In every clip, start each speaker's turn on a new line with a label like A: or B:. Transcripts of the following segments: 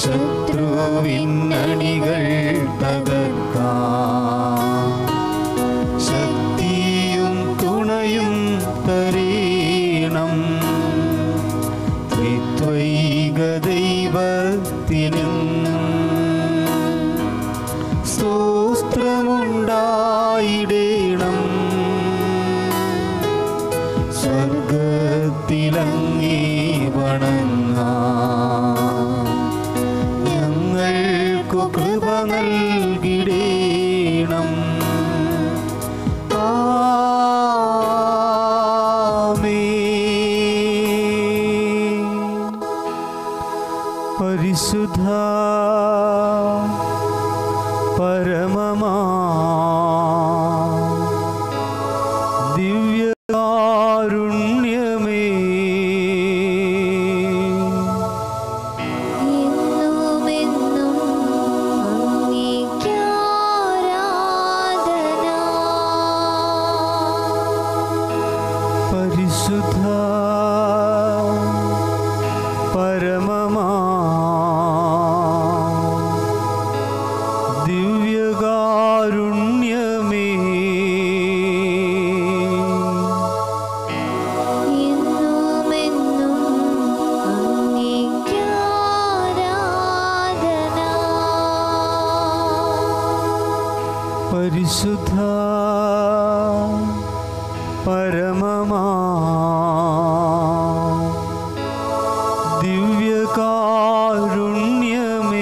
A: ശത്രുവിന്നണികൾ തകർക്കാം ശക്തിയും തുണയും തരീണം ത്രിത്വൈക ദൈവത്തിനും സ്തോത്രമുണ്ടായിടേണം സ്വർഗത്തിലങ്ങേ വണങ്ങാം ഞങ്ങൾക്കു കൃപ നൽകിടേണം ആമേൻ. പരിശുദ്ധ പരമമാ ദിവ്യകാരുണ്യമേ
B: എന്നുമെന്നും അങ്ങേക്കാരാധന
A: പരിശുദ്ധ പരമമാ ദിവ്യകാരുണ്യമേ
B: എന്നുമെന്നും അങ്ങേക്കാരാധന
A: പരിശുദ്ധ പരമമാ ദിവ്യകാരുണ്യമേ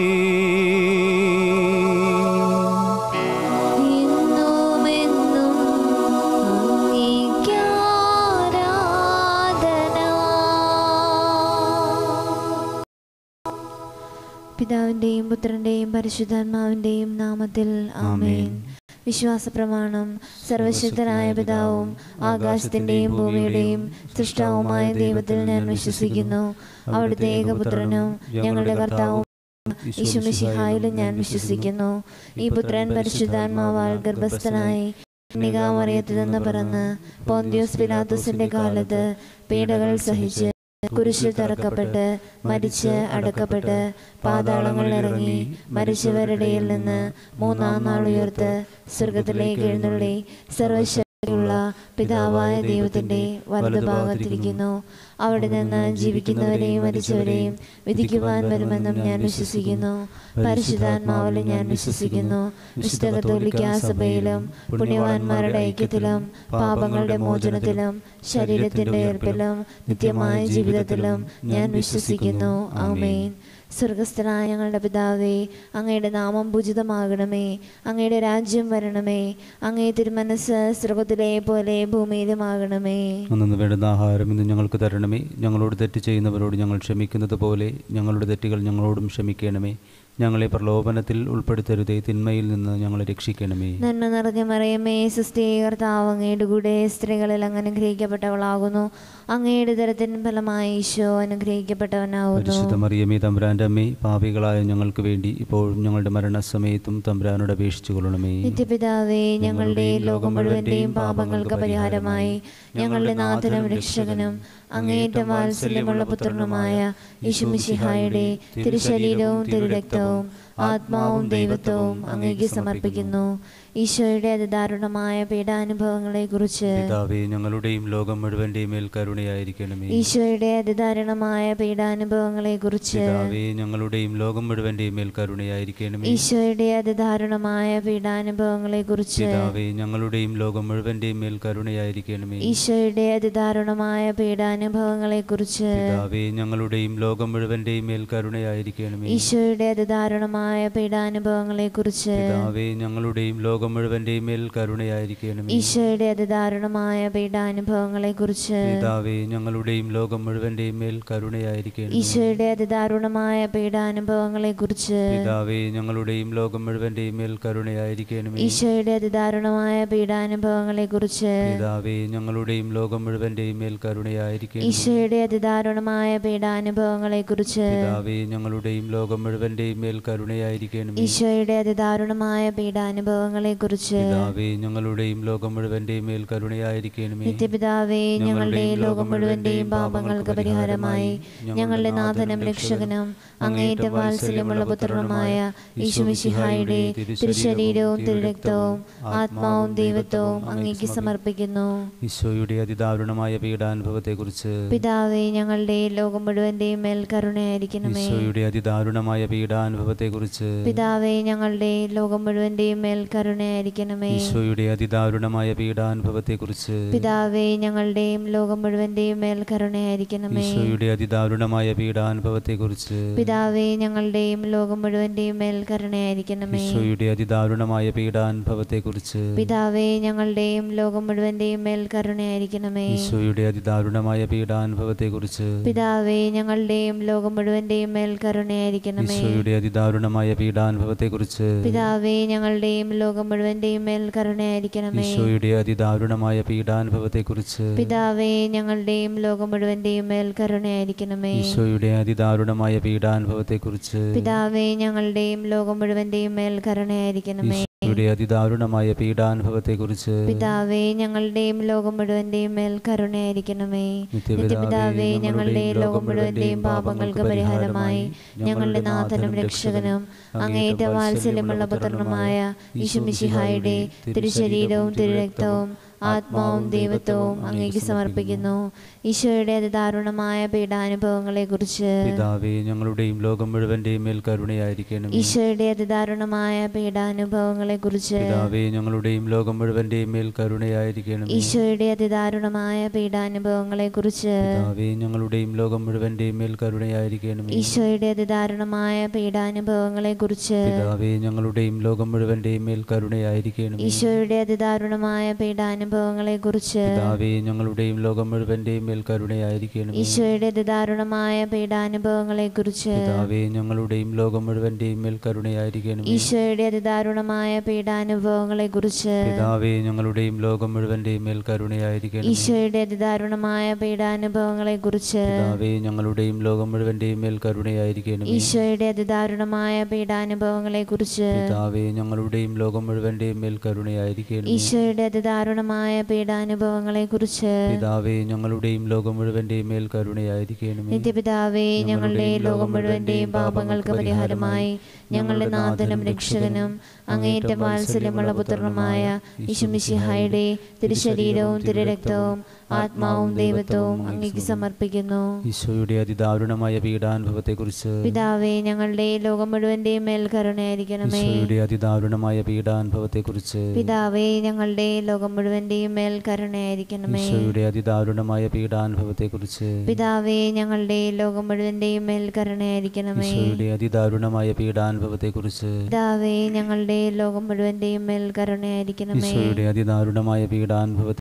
B: എന്നുമെന്നും അങ്ങേക്കാരാധന പിതാവിന്റെയും പുത്രന്റെയും പരിശുദ്ധാത്മാവിന്റെയും നാമത്തിൽ ആമേൻ വിശ്വാസ പ്രമാണം സർവശക്തനായ പിതാവും ആകാശത്തിന്റെയും ഭൂമിയുടെയും സൃഷ്ടാവുമായ ദൈവത്തിൽ ഞാൻ വിശ്വസിക്കുന്നു അവിടുത്തെ ഏകപുത്രനും ഞങ്ങളുടെ കർത്താവും ഈശുമിശിഹായിലും ഞാൻ വിശ്വസിക്കുന്നു ഈ പുത്രൻ പരിശുദ്ധാത്മാവാൽ ഗർഭസ്ഥനായി നികാമറിയത്തിൽ നിന്ന് പിറന്ന് പോന്തിയോസ് പിലാത്തുസിന്റെ കാലത്ത് പീഡകൾ സഹിച്ച് കുരിശിൽ തറക്കപ്പെട്ട് മരിച്ച് അടക്കപ്പെട്ട് പാതാളങ്ങളിൽ ഇറങ്ങി മരിച്ചവരുടെയിൽ നിന്ന് മൂന്നാം നാൾ ഉയർത്ത് സ്വർഗത്തിലേക്ക് എഴുന്നള്ളി സർവശക്തിയുള്ള പിതാവായ ദൈവത്തിന്റെ വലതുഭാഗത്തിരിക്കുന്നു അവിടെ നിന്ന് ജീവിക്കുന്നവരെയും മരിച്ചവരെയും വിധിക്കുവാൻ വരുമെന്നും ഞാൻ വിശ്വസിക്കുന്നു പരിശുദ്ധാത്മാവിലും ഞാൻ വിശ്വസിക്കുന്നു വിശുദ്ധ കത്തോലിക്കാ സഭയിലും പുണ്യവാന്മാരുടെ ഐക്യത്തിലും പാപങ്ങളുടെ മോചനത്തിലും ശരീരത്തിന്റെ ഏർപ്പിലും നിത്യമായ ജീവിതത്തിലും ഞാൻ വിശ്വസിക്കുന്നു ആമേൻ സ്വർഗസ്ഥനായ ഞങ്ങളുടെ പിതാവേ അങ്ങയുടെ നാമം പൂജിതമാകണമേ അങ്ങയുടെ രാജ്യം വരണമേ അങ്ങേ തിരുമനസ് സ്വർഗത്തിലെ പോലെ ഭൂമിയിലുമാകണമേ
C: അന്നു വേണ്ടുന്ന ആഹാരം ഇന്ന് ഞങ്ങൾക്ക് തരണമേ ഞങ്ങളോട് തെറ്റ് ചെയ്യുന്നവരോട് ഞങ്ങൾ ക്ഷമിക്കുന്നത് പോലെ ഞങ്ങളുടെ തെറ്റുകൾ ഞങ്ങളോടും ക്ഷമിക്കണമേ ഞങ്ങളെ പ്രലോഭനത്തിൽ ഉൾപ്പെടുത്തരുതേ തിന്മയിൽ നിന്ന് ഞങ്ങളെ രക്ഷിക്കണമേ
B: നന്മ നിറഞ്ഞ മറിയമേ സുസ്ഥീകർത്താവ് അങ്ങയുടെ കൂടെ സ്ത്രീകളിൽ അങ്ങ് അനുഗ്രഹിക്കപ്പെട്ടവളാകുന്നു അങ്ങയുടെ തരത്തിന് ഫലമായി ഈശോ അനുഗ്രഹിക്കപ്പെട്ടവനാകുന്നു
C: പരിശുദ്ധ മറിയമേ തമ്പുരാൻ്റെ അമ്മേ പാപികളായ ഞങ്ങൾക്ക് വേണ്ടി ഇപ്പോഴും ഞങ്ങളുടെ മരണസമയത്തും തമ്പുരാനോട് അപേക്ഷിച്ചു കൊള്ളണമേ
B: നിത്യപിതാവേ ഞങ്ങളുടെ ലോകം മുഴുവന്റെയും പാപങ്ങൾക്ക് പരിഹാരമായി ഞങ്ങളുടെ നാഥനും രക്ഷകനും അങ്ങേറ്റം വാത്സല്യമുള്ള പുത്രനുമായ യേശുമിശിഹായുടെ തിരുശരീരവും തിരുരക്തവും ആത്മാവും ദൈവത്വവും അങ്ങേക്ക് സമർപ്പിക്കുന്നു ഈശോയുടെ അതിദാരുണമായ പീഡാനുഭവങ്ങളെ കുറിച്ച്
C: പിതാവേ ഞങ്ങളുടെയും ലോകം മുഴുവൻ്റെയും മേൽ കരുണയായിരിക്കണമേ
B: ഈശോയുടെ അതിദാരുണമായ പീഡാനുഭവങ്ങളെ കുറിച്ച്
C: പിതാവേ ഞങ്ങളുടെയും ലോകം മുഴുവൻ്റെയും മേൽ കരുണയായിരിക്കണമേ
B: ഈശോയുടെ അതിദാരുണമായ പീഡാനുഭവങ്ങളെ കുറിച്ച്
C: പിതാവേ ഞങ്ങളുടെയും ലോകം മുഴുവൻ്റെയും മേൽ കരുണയായിരിക്കണമേ
B: ഈശോയുടെ അതിദാരുണമായ പീഡാനുഭവങ്ങളെ കുറിച്ച്
C: പിതാവേ ഞങ്ങളുടെയും ലോകം മുഴുവൻ്റെയും മേൽ കരുണയായിരിക്കണമേ
B: ഈശോയുടെ അതിദാരുണമായ പീഡാനുഭവങ്ങളെ കുറിച്ച്
C: പിതാവേ ഞങ്ങളുടെയും ലോകം മുഴുവൻ്റെയും മേൽ കരുണയായിരിക്കണമേ
B: ഈശോയുടെ അതിദാരുണമായ പീഡാനുഭവങ്ങളെ കുറിച്ച്
C: പിതാവേ ഞങ്ങളുടെയും ലോകം മുഴുവൻ്റെയും മേൽ കരുണയായിരിക്കണമേ
B: ഈശോയുടെ അതിദാരുണമായ പീഡാനുഭവങ്ങളെ കുറിച്ച്
C: പിതാവേ ഞങ്ങളുടെയും ലോകം മുഴുവൻ്റെയും മേൽ കരുണയായിരിക്കണമേ
B: ഈശോയുടെ അതിദാരുണമായ പീഡാനുഭവങ്ങളെ കുറിച്ച്
C: പിതാവേ ഞങ്ങളുടെയും ലോകം മുഴുവൻ്റെയും മേൽ കരുണയായിരിക്കണമേ
B: ഈശോയുടെ അതിദാരുണമായ പീഡാനുഭവങ്ങളെ കുറിച്ച്
C: പിതാവേ ഞങ്ങളുടെയും ലോകം മുഴുവൻ്റെയും മേൽ കരുണയായിരിക്കണമേ
B: ഈശോയുടെ അതിദാരുണമായ പീഡാനുഭവങ്ങളെക്കുറിച്ച്
C: പിതാവേ ഞങ്ങളുടെയും ലോകം മുഴുവന്റെയും മേൽ കരുണയായിരിക്കണമേ
B: നിത്യപിതാവേ ഞങ്ങളുടെയും ലോകം മുഴുവന്റെയും പാപങ്ങൾക്ക് പരിഹാരമായി ഞങ്ങളുടെ നാഥനും രക്ഷകനും അങ്ങേറ്റം വാത്സല്യമുള്ള പുത്രനുമായ ഈശുമിശിഹായുടെ തിരുശരീരവും തിരുരക്തവും ആത്മാവും ദൈവത്വവും അങ്ങേക്ക് സമർപ്പിക്കുന്നു
C: ഈശോയുടെ അതിദാരുണമായ പീഡാനുഭവത്തെക്കുറിച്ച്
B: പിതാവേ ഞങ്ങളുടെ ലോകം മുഴുവന്റെയും മേൽ കരുണയായിരിക്കണമേ
C: ഈശോയുടെ അതിദാരുണമായ പീഡാനുഭവത്തെക്കുറിച്ച്
B: പിതാവേ ഞങ്ങളുടെ ലോകം മുഴുവന്റെയും മേൽ കരുണയായിരിക്കണമേ
C: ഈശോയുടെ അതിദാരുണമായ പീഡാനുഭവത്തെക്കുറിച്ച്
B: പിതാവേ ഞങ്ങളുടെയും ലോകം മുഴുവന്റെയും മേൽ കരുണയായിരിക്കണമേ
C: ഈശോയുടെ അതിദാരുണമായ പീഡാനുഭവത്തെക്കുറിച്ച്
B: പിതാവേ ഞങ്ങളുടെയും ലോകം മുഴുവന്റെയും മേൽ കരുണയായിരിക്കണമേ
C: ഈശോയുടെ അതിദാരുണമായ പീഡാനുഭവത്തെക്കുറിച്ച്
B: പിതാവേ ഞങ്ങളുടെയും ലോകം മുഴുവന്റെയും മേൽ കരുണയായിരിക്കണമേ
C: ഈശോയുടെ അതിദാരുണമായ പീഡാനുഭവത്തെക്കുറിച്ച്
B: പിതാവേ ഞങ്ങളുടെയും ലോകം മുഴുവന്റെയും മേൽ കരുണയായിരിക്കണമേ
C: ഈശോയുടെ അതിദാരുണമായ പീഡാനുഭവത്തെക്കുറിച്ച്
B: പിതാവേ ഞങ്ങളുടെയും ലോകം മുഴുവന്റെയും മേൽ കരുണയായിരിക്കണമേ
C: ഈശോയുടെ അതിദാരുണമായ പീഡാനുഭവത്തെക്കുറിച്ച്
B: പിതാവേ ഞങ്ങളുടെയും ലോകം മുഴുവന്റെയും മേൽ കരുണയായിരിക്കണമേ
C: ഈശോയുടെ അതിദാരുണമായ പീഡാനുഭവത്തെക്കുറിച്ച്
B: പിതാവേ ഞങ്ങളുടെയും ലോകം മുഴുവന്റെയും മേൽ കരുണയായിരിക്കണമേ
C: ഈശോയുടെ അതിദാരുണമായ പീഡാനുഭവത്തെക്കുറിച്ച്
B: പിതാവേ ഞങ്ങളുടെയും ലോകം മുഴുവന്റെയും മേൽ കരുണയായിരിക്കണമേ
C: നിത്യപിതാവേ,
B: നിത്യപിതാവേ ഞങ്ങളുടെ ലോകം മുഴുവന്റെയും പാപങ്ങൾക്ക് പരിഹാരമായി ഞങ്ങളുടെ നാഥനും രക്ഷകനും അങ്ങേറ്റ വാത്സല്യമുള്ള പുത്രനുമായ ഈശുമിശിഹായുടെ തിരുശരീരവും തിരുരക്തവും ആത്മാവും ദൈവത്വവും അങ്ങേക്ക് സമർപ്പിക്കുന്നു ഈശോയുടെ അതിദാരുണമായ പീഡാനുഭവങ്ങളെക്കുറിച്ച്
C: പിതാവേ ഞങ്ങളുടെയും ലോകം മുഴുവന്റെയും മേൽ കരുണയായിരിക്കണമേ
B: ഈശോയുടെ അതിദാരുണമായ പീഡാനുഭവങ്ങളെക്കുറിച്ച്
C: പിതാവേ ഞങ്ങളുടെയും ലോകം മുഴുവന്റെയും മേൽ കരുണയായിരിക്കണമേ
B: ഈശോയുടെ അതിദാരുണമായ പീഡാനുഭവങ്ങളെക്കുറിച്ച്
C: പിതാവേ ഞങ്ങളുടെയും ലോകം മുഴുവന്റെയും മേൽ കരുണയായിരിക്കണമേ
B: ഈശോയുടെ അതിദാരുണമായ പീഡാനുഭവങ്ങളെക്കുറിച്ച്
C: പിതാവേ ഞങ്ങളുടെയും ലോകം മുഴുവന്റെയും മേൽ കരുണയായിരിക്കണമേ
B: ഈശോയുടെ അതിദാരുണമായ പീഡാനുഭവങ്ങളെക്കുറിച്ച്
C: പിതാവേ ഞങ്ങളുടെയും ലോകം മുഴുവന്റെയും മേൽ കരുണയായിരിക്കണമേ
B: ഈശോയുടെ അതിദാരുണമായ പീഡാനുഭവങ്ങളെക്കുറിച്ച്
C: പിതാവേ ഞങ്ങളുടെയും ലോകം മുഴുവന്റെയും മേൽ കരുണയായിരിക്കണമേ
B: ഈശോയുടെ അതിദാരുണമായ പീഡാനുഭവങ്ങളെക്കുറിച്ച്
C: പിതാവേ ഞങ്ങളുടെയും ലോകം മുഴുവന്റെയും മേൽ കരുണയായിരിക്കണമേ
B: ഈശോയുടെ അതിദാരുണമായ പീഡാനുഭവങ്ങളെക്കുറിച്ച്
C: പിതാവേ ഞങ്ങളുടെയും ലോകം മുഴുവന്റെയും മേൽ കരുണയായിരിക്കണമേ
B: ഈശോയുടെ അതിദാരുണമായ പീഡാനുഭവങ്ങളെക്കുറിച്ച്
C: പിതാവേ ഞങ്ങളുടെയും ലോകം മുഴുവന്റെയും മേൽ കരുണയായിരിക്കണമേ
B: ഈശോയുടെ അതിദാരുണമായ പീഡാനുഭവങ്ങളെക്കുറിച്ച്
C: പിതാവേ ഞങ്ങളുടെയും ലോകം മുഴുവന്റെയും മേൽ കരുണയായിരിക്കണമേ
B: നിത്യപിതാവേ ഞങ്ങളുടെ ലോകം മുഴുവന്റെയും പാപങ്ങൾക്ക് പരിഹാരമായി ഞങ്ങളുടെ നാഥനും രക്ഷകനും അങ്ങേറ്റം വാത്സല്യമുള്ള പുത്രനുമായ ഈശുമിശിഹായുടെ തിരുശരീരവും തിരുരക്തവും ആത്മാവും ദൈവത്വവും അങ്ങേക്ക് സമർപ്പിക്കുന്നു
C: ഈശോയുടെ അതിദാരുണമായ പീഡാനുഭവത്തെക്കുറിച്ച്
B: പിതാവേ ഞങ്ങളുടെ ലോകം മുഴുവന്റെയും മേൽ കരുണയായിരിക്കണമേ
C: ഈശോയുടെ അതിദാരുണമായ പീഡാനുഭവത്തെക്കുറിച്ച്
B: പിതാവേ ഞങ്ങളുടെ ലോകം മുഴുവന്റെയും മേൽ കരുണയായിരിക്കണമേ
C: ഈശോയുടെ അതിദാരുണമായ പീഡാനുഭവത്തെക്കുറിച്ച്
B: പിതാവേ ഞങ്ങളുടെ ലോകം മുഴുവന്റെയും മേൽ കരുണയായിരിക്കണമേ
C: ഈശോയുടെ അതിദാരുണമായ പീഡാനുഭവത്തെക്കുറിച്ച്
B: പിതാവേ ഞങ്ങളുടെ ലോകം മുഴുവന്റെയും മേൽ കരുണയായിരിക്കണമേ
C: ഈശോയുടെ അതിദാരുണമായ പീഡാനുഭവത്തെ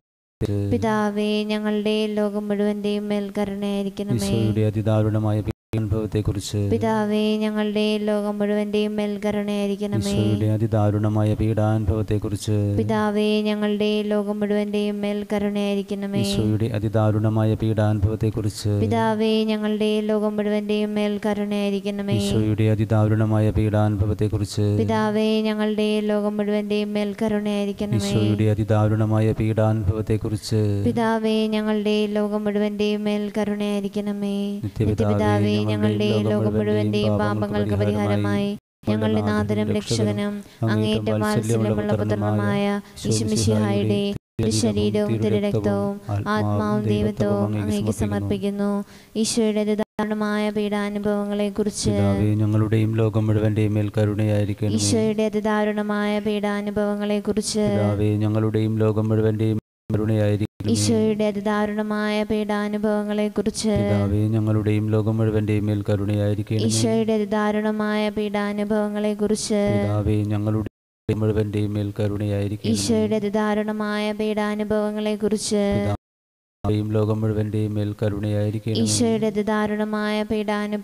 B: പിതാവേ ഞങ്ങളുടെ ലോകം മുഴുവന്റെയും മേൽ കരുണയായിരിക്കണമേ
C: ഈശോയുടെ അതിദാരുണമായ പീഡാനുഭവത്തെക്കുറിച്ച്
B: പിതാവേ ഞങ്ങളുടെ ലോകം മുഴുവന്റെയും മേൽ കരുണയായിരിക്കണമേ
C: ഈശോയുടെ അതിദാരുണമായ പീഡാനുഭവത്തെക്കുറിച്ച്
B: പിതാവേ ഞങ്ങളുടെ ലോകം മുഴുവന്റെയും മേൽ കരുണയായിരിക്കണമേ
C: ഈശോയുടെ അതിദാരുണമായ പീഡാനുഭവത്തെക്കുറിച്ച്
B: പിതാവേ ഞങ്ങളുടെ ലോകം മുഴുവന്റെയും മേൽ കരുണയായിരിക്കണമേ
C: ഈശോയുടെ അതിദാരുണമായ പീഡാനുഭവത്തെക്കുറിച്ച്
B: പിതാവേ ഞങ്ങളുടെ ലോകം മുഴുവന്റെയും മേൽ കരുണയായിരിക്കണമേ
C: ഈശോയുടെ അതിദാരുണമായ പീഡാനുഭവത്തെക്കുറിച്ച്
B: പിതാവേ ഞങ്ങളുടെ ലോകം മുഴുവന്റെയും മേൽ കരുണയായിരിക്കണമേ
C: നിത്യപിതാവേ,
B: നിത്യപിതാവേ ഞങ്ങളുടെ ലോകം മുഴുവന്റെയും പാപങ്ങൾക്ക് പരിഹാരമായി ഞങ്ങളുടെ നാഥനും രക്ഷകനും അങ്ങേറ്റം വാത്സല്യമുള്ള പുത്രനുമായ ഈശുമിശിഹായുടെ തിരുശരീരവും തിരുരക്തവും ആത്മാവും ദൈവത്വവും അങ്ങേക്ക് സമർപ്പിക്കുന്നു ഈശോയുടെ അതിദാരുണമായ പീഡാനുഭവങ്ങളെക്കുറിച്ച്
C: പിതാവേ ഞങ്ങളുടെയും ലോകം മുഴുവന്റെയും മേൽ കരുണയായിരിക്കണം
B: ഈശോയുടെ അതിദാരുണമായ പീഡാനുഭവങ്ങളെക്കുറിച്ച്
C: പിതാവേ ഞങ്ങളുടെയും ലോകം മുഴുവന്റെയും കരുണയായിരിക്കണം
B: ഈശോയുടെ അതിദാരുണമായ പീഡാനുഭവങ്ങളെക്കുറിച്ച്
C: പിതാവേ ഞങ്ങളുടെയും ലോകം മുഴുവന്റെയും മേൽ കരുണയായിരിക്കണം
B: ഈശോയുടെ അതിദാരുണമായ പീഡാനുഭവങ്ങളെക്കുറിച്ച്
C: പിതാവേ ഞങ്ങളുടെ മുഴുവന്റെയും മേൽ കരുണയായിരിക്കണം
B: ഈശോയുടെ അതിദാരുണമായ പീഡാനുഭവങ്ങളെക്കുറിച്ച്
C: പിതാവേയും ലോകം മുഴുവന്റെയും മേൽ കരുണയായിരിക്കണം
B: ഈശോയുടെ അതിദാരുണമായ പീഡാനുഭവങ്ങളെക്കുറിച്ച്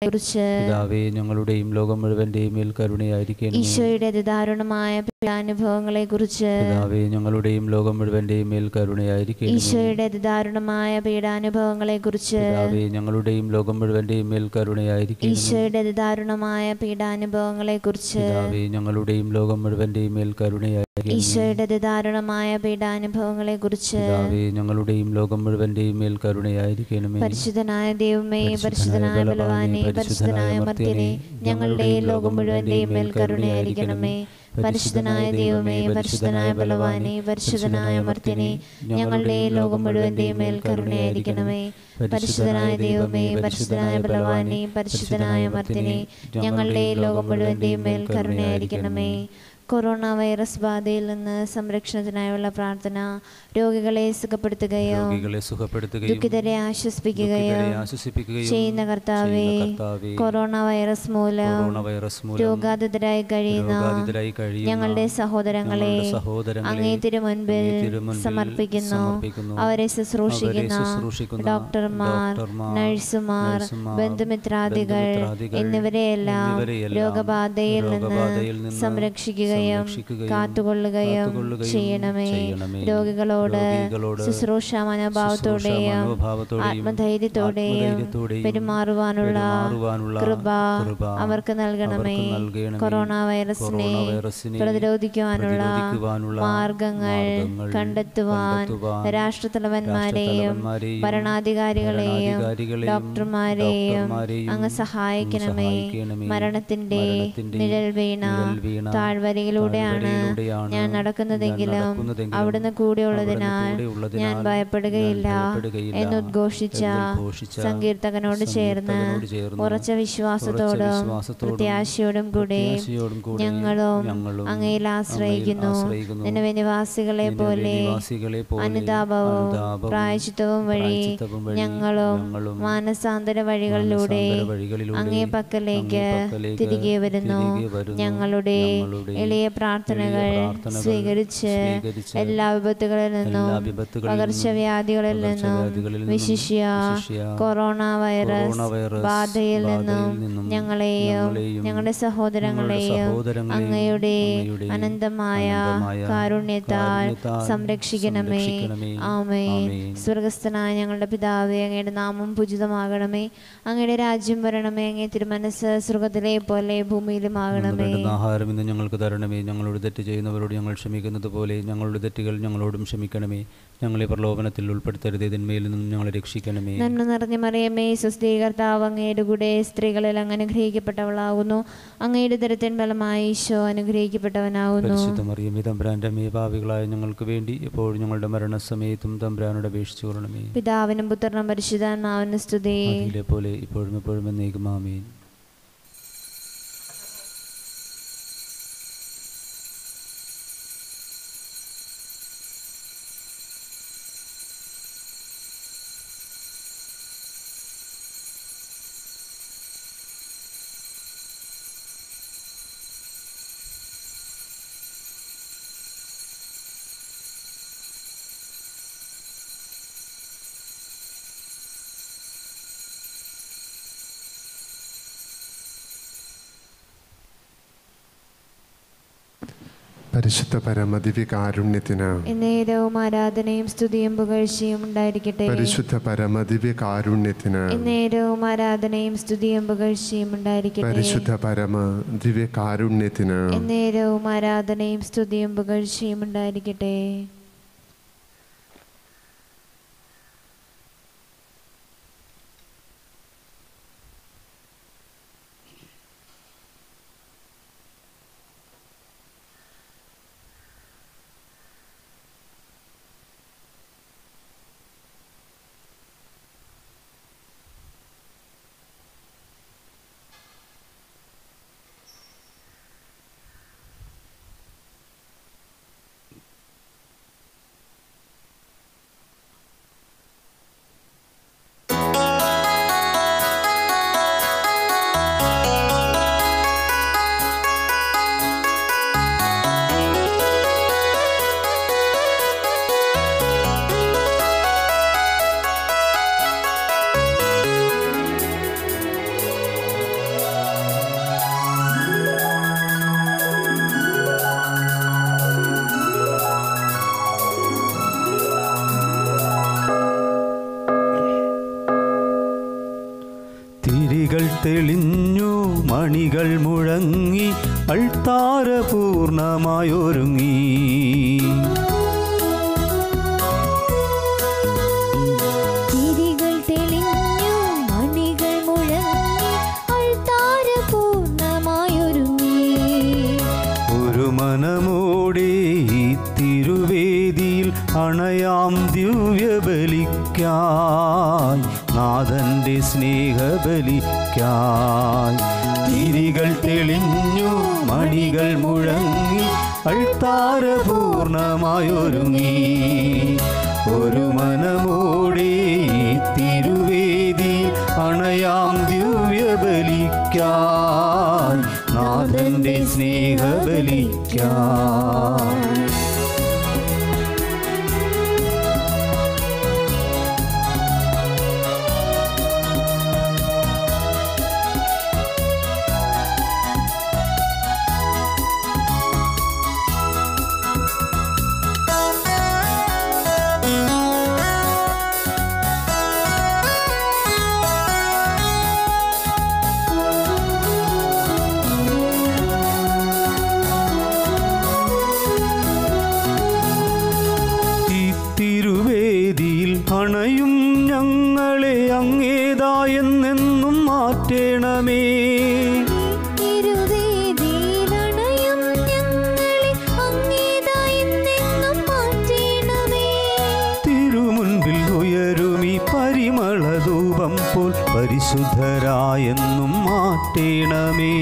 B: കുറിച്ച്
C: പിതാവേ ഞങ്ങളുടെയും ലോകം മുഴുവൻ്റെയും മേൽ കരുണയായിരിക്കണമേ
B: ഈശോയുടെ അതിദാരുണമായ പീഡാനുഭവങ്ങളെ കുറിച്ച്
C: പിതാവേ ഞങ്ങളുടെയും ലോകം മുഴുവൻ്റെയും മേൽ കരുണയായിരിക്കണമേ
B: ഈശോയുടെ അതിദാരുണമായ പീഡാനുഭവങ്ങളെ കുറിച്ച്
C: പിതാവേ ഞങ്ങളുടെയും ലോകം മുഴുവൻ്റെയും മേൽ കരുണയായിരിക്കണമേ
B: ഈശോയുടെ അതിദാരുണമായ പീഡാനുഭവങ്ങളെ കുറിച്ച്
C: പിതാവേ ഞങ്ങളുടെയും ലോകം മുഴുവൻ്റെയും മേൽ കരുണയായിരിക്കണമേ
B: ഈശോയുടെ അതിദാരുണമായ പീഡാനുഭവങ്ങളെ കുറിച്ച്
C: പിതാവേ ഞങ്ങളുടെയും ലോകം മുഴുവൻ്റെയും മേൽ കരുണയായിരിക്കണമേ
B: പരിശുദ്ധനായ ദൈവമേ പരിശുദ്ധനായ ബലവാനെ പരിശുദ്ധനായ മർത്യനെ ഞങ്ങളുടെയും ലോകം മുഴുവന്റെയും മേൽ കരുണയായിരിക്കണമേ പരിശുദ്ധനായ ദൈവമേ പരിശുദ്ധനായ ബലവാനെ പരിശുദ്ധനായ മർത്യനെ ഞങ്ങളുടെയും ലോകം മുഴുവന്റെയും മേൽ കരുണയായിരിക്കണമേ പരിശുദ്ധനായ ദൈവമേ പരിശുദ്ധനായ ബലവാനെ പരിശുദ്ധനായ മർത്യനെ ഞങ്ങളുടെയും ലോകം മുഴുവന്റെയും മേൽ കരുണയായിരിക്കണമേ കൊറോണ വൈറസ് ബാധയിൽ നിന്ന് സംരക്ഷണത്തിനായുള്ള പ്രാർത്ഥന രോഗികളെ സുഖപ്പെടുത്തുകയും
C: രോഗികളെ സുഖപ്പെടുത്തുകയും
B: ദുഃഖിതരെ ആശ്വസിപ്പിക്കുകയും
C: ദുഃഖിതരെ ആശ്വസിപ്പിക്കുകയും
B: ചെയ്യുന്ന കർത്താവേ
C: ചെയ്യുന്ന കർത്താവേ,
B: കൊറോണ വൈറസ് മൂലം
C: കൊറോണ വൈറസ് മൂലം
B: രോഗാധിതരായി കഴിയുന്ന
C: രോഗാധിതരായി കഴിയുന്ന
B: ഞങ്ങളുടെ സഹോദരങ്ങളെ
C: ഞങ്ങളുടെ സഹോദരങ്ങളെ
B: അങ്ങേ തിരുമുൻപിൽ
C: അങ്ങേ തിരുമുൻപിൽ
B: സമർപ്പിക്കുന്നു
C: സമർപ്പിക്കുന്നു.
B: അവരെ ശുശ്രൂഷിക്കുന്ന
C: അവരെ ശുശ്രൂഷിക്കുന്ന
B: ഡോക്ടർമാർ
C: ഡോക്ടർമാർ,
B: നഴ്സുമാർ
C: നഴ്സുമാർ,
B: ബന്ധുമിത്രാദികൾ
C: ബന്ധുമിത്രാദികൾ
B: എന്നിവരെയെല്ലാം
C: എന്നിവരെയെല്ലാം
B: രോഗബാധയിൽ
C: രോഗബാധയിൽ
B: നിന്ന്
C: നിന്ന്
B: സംരക്ഷിക്കുകയും
C: സംരക്ഷിക്കുകയും
B: കാത്തുകൊള്ളുകയും
C: കാത്തുകൊള്ളുകയും
B: ചെയ്യണമേ
C: ചെയ്യണമേ.
B: രോഗികളോട്
C: രോഗികളോട്
B: ശുശ്രൂഷ മനോഭാവത്തോടെയും
C: മനോഭാവത്തോടെയും
B: ആത്മധൈര്യത്തോടെയും
C: ആത്മധൈര്യത്തോടെയും
B: പെരുമാറുവാനുള്ള
C: പെരുമാറുവാനുള്ള
B: കൃപ
C: കൃപ
B: അവർക്ക് നൽകണമേ
C: അവർക്ക് നൽകണമേ.
B: കൊറോണ വൈറസിനെ
C: കൊറോണ വൈറസിനെ
B: പ്രതിരോധിക്കുവാനുള്ള
C: പ്രതിരോധിക്കുവാനുള്ള
B: മാർഗങ്ങൾ
C: മാർഗങ്ങൾ
B: കണ്ടെത്തുവാൻ
C: കണ്ടെത്തുവാൻ
B: രാഷ്ട്രത്തലവന്മാരെയും
C: രാഷ്ട്രത്തലവന്മാരെയും
B: ഭരണാധികാരികളെയും
C: ഭരണാധികാരികളെയും
B: ഡോക്ടർമാരെയും
C: ഡോക്ടർമാരെയും
B: അങ്ങ് സഹായിക്കണമേ
C: സഹായിക്കണമേ.
B: മരണത്തിന്റെ
C: മരണത്തിന്റെ
B: നിഴൽ വീണ
C: നിഴൽ വീണ
B: താഴ്വരയിലൂടെയാണ്
C: താഴ്വരയിലൂടെയാണ്
B: ഞാൻ നടക്കുന്നതെങ്കിലും
C: ഞാൻ നടക്കുന്നതെങ്കിലും
B: അവിടുന്ന് കൂടെയുള്ളതിനാൽ
C: അവിടുന്ന് കൂടെയുള്ളതിനാൽ
B: ഞാൻ ഭയപ്പെടുകയില്ല
C: ഞാൻ ഭയപ്പെടുകയില്ല
B: എന്നുദ്ഘോഷിച്ച
C: എന്നുദ്ഘോഷിച്ച
B: സങ്കീർത്തകനോട് ചേർന്ന്
C: സങ്കീർത്തകനോട് ചേർന്ന്
B: ഉറച്ച വിശ്വാസത്തോടും
C: ഉറച്ച വിശ്വാസത്തോടും
B: പ്രത്യാശയോടും കൂടി
C: പ്രത്യാശയോടും കൂടി
B: ഞങ്ങളും
C: ഞങ്ങളും
B: അങ്ങയിൽ ആശ്രയിക്കുന്നു
C: അങ്ങയിൽ ആശ്രയിക്കുന്നു.
B: നിലവിലെ നിവാസികളെ
C: നിലവിലെ
B: പോലെ
C: നിവാസികളെ പോലെ
B: അനുതാപവും
C: അനുതാപവും
B: പ്രായച്ചിത്തവും വഴി
C: പ്രായശ്ചിത്തവും വഴി
B: ഞങ്ങളും
C: ഞങ്ങളും
B: മാനസാന്തര വഴികളിലൂടെ
C: മാനസാന്തര വഴികളിലൂടെ
B: അങ്ങേ പക്കലേക്ക്
C: അങ്ങേ പക്കലേക്ക്
B: തിരികെ വരുന്നു
C: തിരികെ വരുന്നു.
B: ഞങ്ങളുടെ
C: ഞങ്ങളുടെ
B: എളിയ പ്രാർത്ഥനകൾ
C: എളിയ പ്രാർത്ഥനകൾ
B: സ്വീകരിച്ച്
C: സ്വീകരിച്ച്
B: എല്ലാ വിപത്തുകളിൽ നിന്നും
C: എല്ലാ വിപത്തുകളിൽ നിന്നും
B: പകർച്ചവ്യാധികളിൽ നിന്നും
C: പകർച്ചവ്യാധികളിൽ നിന്നും
B: വിശിഷ്യ
C: വിശിഷ്യ
B: കൊറോണ വൈറസ്
C: കൊറോണ വൈറസ്
B: ബാധയിൽ
C: ബാധയിൽ
B: നിന്നും
C: നിന്നും
B: ഞങ്ങളെയും
C: ഞങ്ങളെയും
B: ഞങ്ങളുടെ സഹോദരങ്ങളെയും
C: ഞങ്ങളുടെ സഹോദരങ്ങളെയും
B: അങ്ങയുടെ
C: അങ്ങയുടെ
B: അനന്തമായ
C: അനന്തമായ
B: കാരുണ്യത്താൽ
C: കാരുണ്യത്താൽ
B: സംരക്ഷിക്കണമേ
C: സംരക്ഷിക്കണമേ.
B: ആമേൻ
C: ആമേൻ.
B: സ്വർഗസ്ഥനായ ഞങ്ങളുടെ പിതാവേ അങ്ങയുടെ നാമം പൂജിതമാകണമേ അങ്ങയുടെ രാജ്യം വരണമേ അങ്ങേ തിരുമനസ് സ്വർഗത്തിലെ പോലെ ഭൂമിയിലും
C: അന്ന്
B: ആകണമേ
C: വേണ്ടുന്ന ആഹാരം ഇന്ന് ഞങ്ങൾക്ക് തരണമേ ഞങ്ങളോട് തെറ്റ് ചെയ്യുന്നവരോട് ഞങ്ങൾ ക്ഷമിക്കുന്നത് പോലെ ഞങ്ങളുടെ തെറ്റുകൾ ഞങ്ങളോടും ക്ഷമിക്കണമേ ഞങ്ങളെ പ്രലോഭനത്തിൽ ഉൾപ്പെടുത്തരുതേ തിന്മയിൽ നിന്നും ഞങ്ങളെ രക്ഷിക്കണമേ
B: നന്മ നിറഞ്ഞ മറിയമേ സുസ്ഥീകർത്താവ് അങ്ങയുടെ കൂടെ സ്ത്രീകളിൽ അങ്ങ് അനുഗ്രഹിക്കപ്പെട്ടവളാകുന്നു അങ്ങയുടെ ദരത്തിൻ ഫലമായി ഈശോ അനുഗ്രഹിക്കപ്പെട്ടവനാകുന്നു
C: പരിശുദ്ധമറിയമേ തമ്പുരാൻ്റെ മേ ഭാവികളായ ഞങ്ങൾക്ക് വേണ്ടി എപ്പോഴും ഞങ്ങളുടെ മരണസമയത്തും തമ്പുരാനോട് അപേക്ഷിച്ചു കൊള്ളണമേ
B: പിതാവിനും പുത്രനും പരിശുദ്ധാത്മാവിനും സ്തുതി
C: അതിലെ പോലെ ഇപ്പോഴും എപ്പോഴും എന്നേക്കും ആമേൻ
D: പരിശുദ്ധ പരമദിവ്യകാരുണ്യത്തിന്
B: എന്നേരവും ആരാധനയും സ്തുതിയും പുകഴ്ചയും ഉണ്ടായിരിക്കട്ടെ
D: പരിശുദ്ധ പരമദിവ്യകാരുണ്യത്തിന്
B: എന്നേരവും ആരാധനയും സ്തുതിയും പുകഴ്ചയും ഉണ്ടായിരിക്കട്ടെ
D: പരിശുദ്ധ പരമ ദിവ്യകാരുണ്യത്തിന്
B: എന്നേരവും ആരാധനയും സ്തുതിയും പുകഴ്ചയും ഉണ്ടായിരിക്കട്ടെ
A: മണികൾ മുഴങ്ങി അൾത്താര പൂർണ്ണമായൊരുങ്ങി
B: തിരികൾ തെളിഞ്ഞു മണികൾ മുഴങ്ങി അൾത്താര പൂർണ്ണമായൊരുങ്ങി
A: ഒരു മനമോടെ ഈ തിരുവേദിയിൽ അണയാം ദിവ്യബലിക്കായി നാഥന്റെ സ്നേഹബലിക്കായി തിരികൾ തെളിഞ്ഞു മണികൾ മുഴങ്ങി അൾത്താര പൂർണ്ണമായൊരുങ്ങി ഒരു മനമോടെ ഈ തിരുവേദിയിൽ അണയാം ദിവ്യബലിക്കായി നാഥന്റെ സ്നേഹബലിക്കായി ഈ തിരുവേദിയിൽ അണയും ഞങ്ങളെ അങ്ങേതായെന്നെന്നും മാറ്റേണമേ
B: തിരുവേദിയിലണയും ഞങ്ങളെ അങ്ങേതായെന്നെന്നും മാറ്റേണമേ.
A: തിരുമുൻപിൽ ഉയരുമി പരിമളധൂപം പോൽ പരിശുദ്ധരായെന്നും മാറ്റേണമേ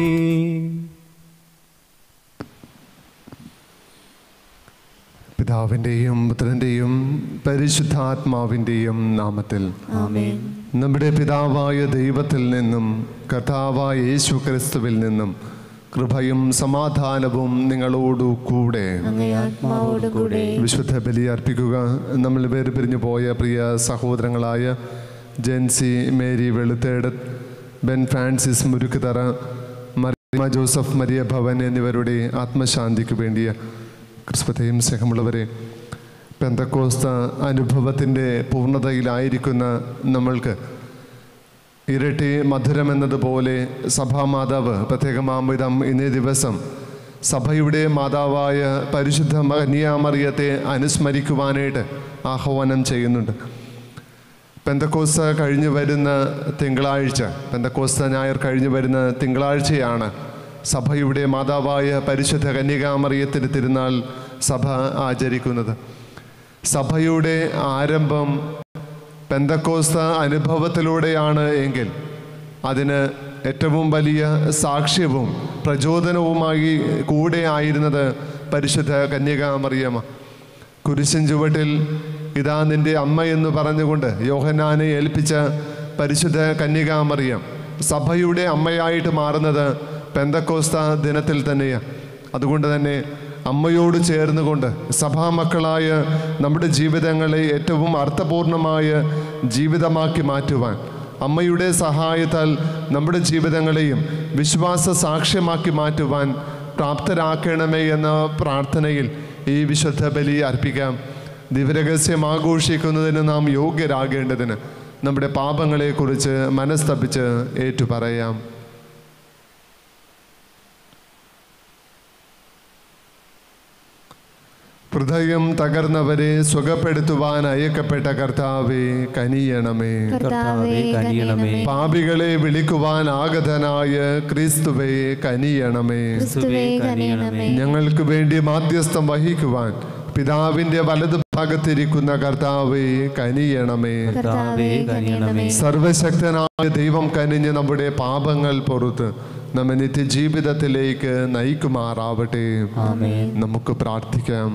D: പിതാവിൻ്റെയും പുത്രൻ്റെയും പരിശുദ്ധാത്മാവിൻ്റെയും നാമത്തിൽ
B: ആമേൻ.
D: നമ്മുടെ പിതാവായ ദൈവത്തിൽ നിന്നും കർത്താവായ യേശു ക്രിസ്തുവിൽ നിന്നും കൃപയും സമാധാനവും നിങ്ങളോടു കൂടെ
B: അങ്ങേ ആത്മാവോടുകൂടെ
D: വിശുദ്ധ ബലി അർപ്പിക്കുക നമ്മൾ പേര് പിരിഞ്ഞു പോയ പ്രിയ സഹോദരങ്ങളായ Jency Mary Veluthedu Ben Francis Murukkuthara Mariya Joseph Maria Bhavan എന്നിവരുടെ ആത്മശാന്തിക്ക് വേണ്ടിയ ക്രിസ്പതയും സ്നേഹമുള്ളവരെ പെന്തക്കോസ്ത അനുഭവത്തിൻ്റെ പൂർണ്ണതയിലായിരിക്കുന്ന നമ്മൾക്ക് ഇരട്ടി മധുരം എന്നതുപോലെ സഭാമാതാവ് പ്രത്യേകമാംവിധം ഇന്നേ ദിവസം സഭയുടെ മാതാവായ പരിശുദ്ധ കന്യാമറിയത്തെ അനുസ്മരിക്കുവാനായിട്ട് ആഹ്വാനം ചെയ്യുന്നുണ്ട് പെന്തക്കോസ്ത കഴിഞ്ഞു വരുന്ന തിങ്കളാഴ്ച പെന്തക്കോസ്ത ഞായർ കഴിഞ്ഞു വരുന്ന തിങ്കളാഴ്ചയാണ് സഭയുടെ മാതാവായ പരിശുദ്ധ കന്യകാമറിയത്തിൻ്റെ തിരുനാൾ സഭ ആചരിക്കുന്നത് സഭയുടെ ആരംഭം പെന്തക്കോസ്ത അനുഭവത്തിലൂടെയാണ് എങ്കിൽ അതിന് ഏറ്റവും വലിയ സാക്ഷ്യവും പ്രചോദനവുമായി കൂടെ ആയിരുന്നത് പരിശുദ്ധ കന്യകാമറിയമ്മ കുരിശിൻ ചുവട്ടിൽ ഇതാ നിന്റെ അമ്മ എന്ന് പറഞ്ഞുകൊണ്ട് യോഹന്നാനെ ഏൽപ്പിച്ച പരിശുദ്ധ കന്യകാമറിയം സഭയുടെ അമ്മയായിട്ട് മാറുന്നത് പെന്തക്കോസ്ത ദിനത്തിൽ തന്നെയാണ് അതുകൊണ്ട് തന്നെ അമ്മയോട് ചേർന്നുകൊണ്ട് സഭാമക്കളായ നമ്മുടെ ജീവിതങ്ങളെ ഏറ്റവും അർത്ഥപൂർണമായ ജീവിതമാക്കി മാറ്റുവാൻ അമ്മയുടെ സഹായത്താൽ നമ്മുടെ ജീവിതങ്ങളെയും വിശ്വാസ സാക്ഷ്യമാക്കി മാറ്റുവാൻ പ്രാപ്തരാക്കണമേ എന്ന പ്രാർത്ഥനയിൽ ഈ വിശുദ്ധ ബലി അർപ്പിക്കാം ദിവരഹസ്യം ആഘോഷിക്കുന്നതിന് നാം യോഗ്യരാകേണ്ടതിന് നമ്മുടെ പാപങ്ങളെക്കുറിച്ച് മനസ്തപിച്ച് ഏറ്റുപറയാം ഹൃദയം തകർന്നവരെ സുഖപ്പെടുത്തുവാൻ അയക്കപ്പെട്ട കർത്താവെ കനിയണമേ
B: കർത്താവേ കനിയണമേ
D: പാപികളെ വിളിക്കുവാൻ ആഗതനായ ക്രിസ്തുവെ കനിയണമേ
B: ക്രിസ്തുവേ കനിയണമേ
D: ഞങ്ങൾക്ക് വേണ്ടി മാധ്യസ്ഥം വഹിക്കുവാൻ പിതാവിന്റെ വലതു ഭാഗത്തിരിക്കുന്ന കർത്താവെ കനിയണമേ
B: കർത്താവേ കനിയണമേ
D: സർവശക്തനായ ദൈവം കനിഞ്ഞ് നമ്മുടെ പാപങ്ങൾ പുറത്ത് നമ്മെ നിത്യജീവിതത്തിലേക്ക് നയിക്കുമാറാവട്ടെ
C: ആമേൻ
D: നമുക്ക് പ്രാർത്ഥിക്കാം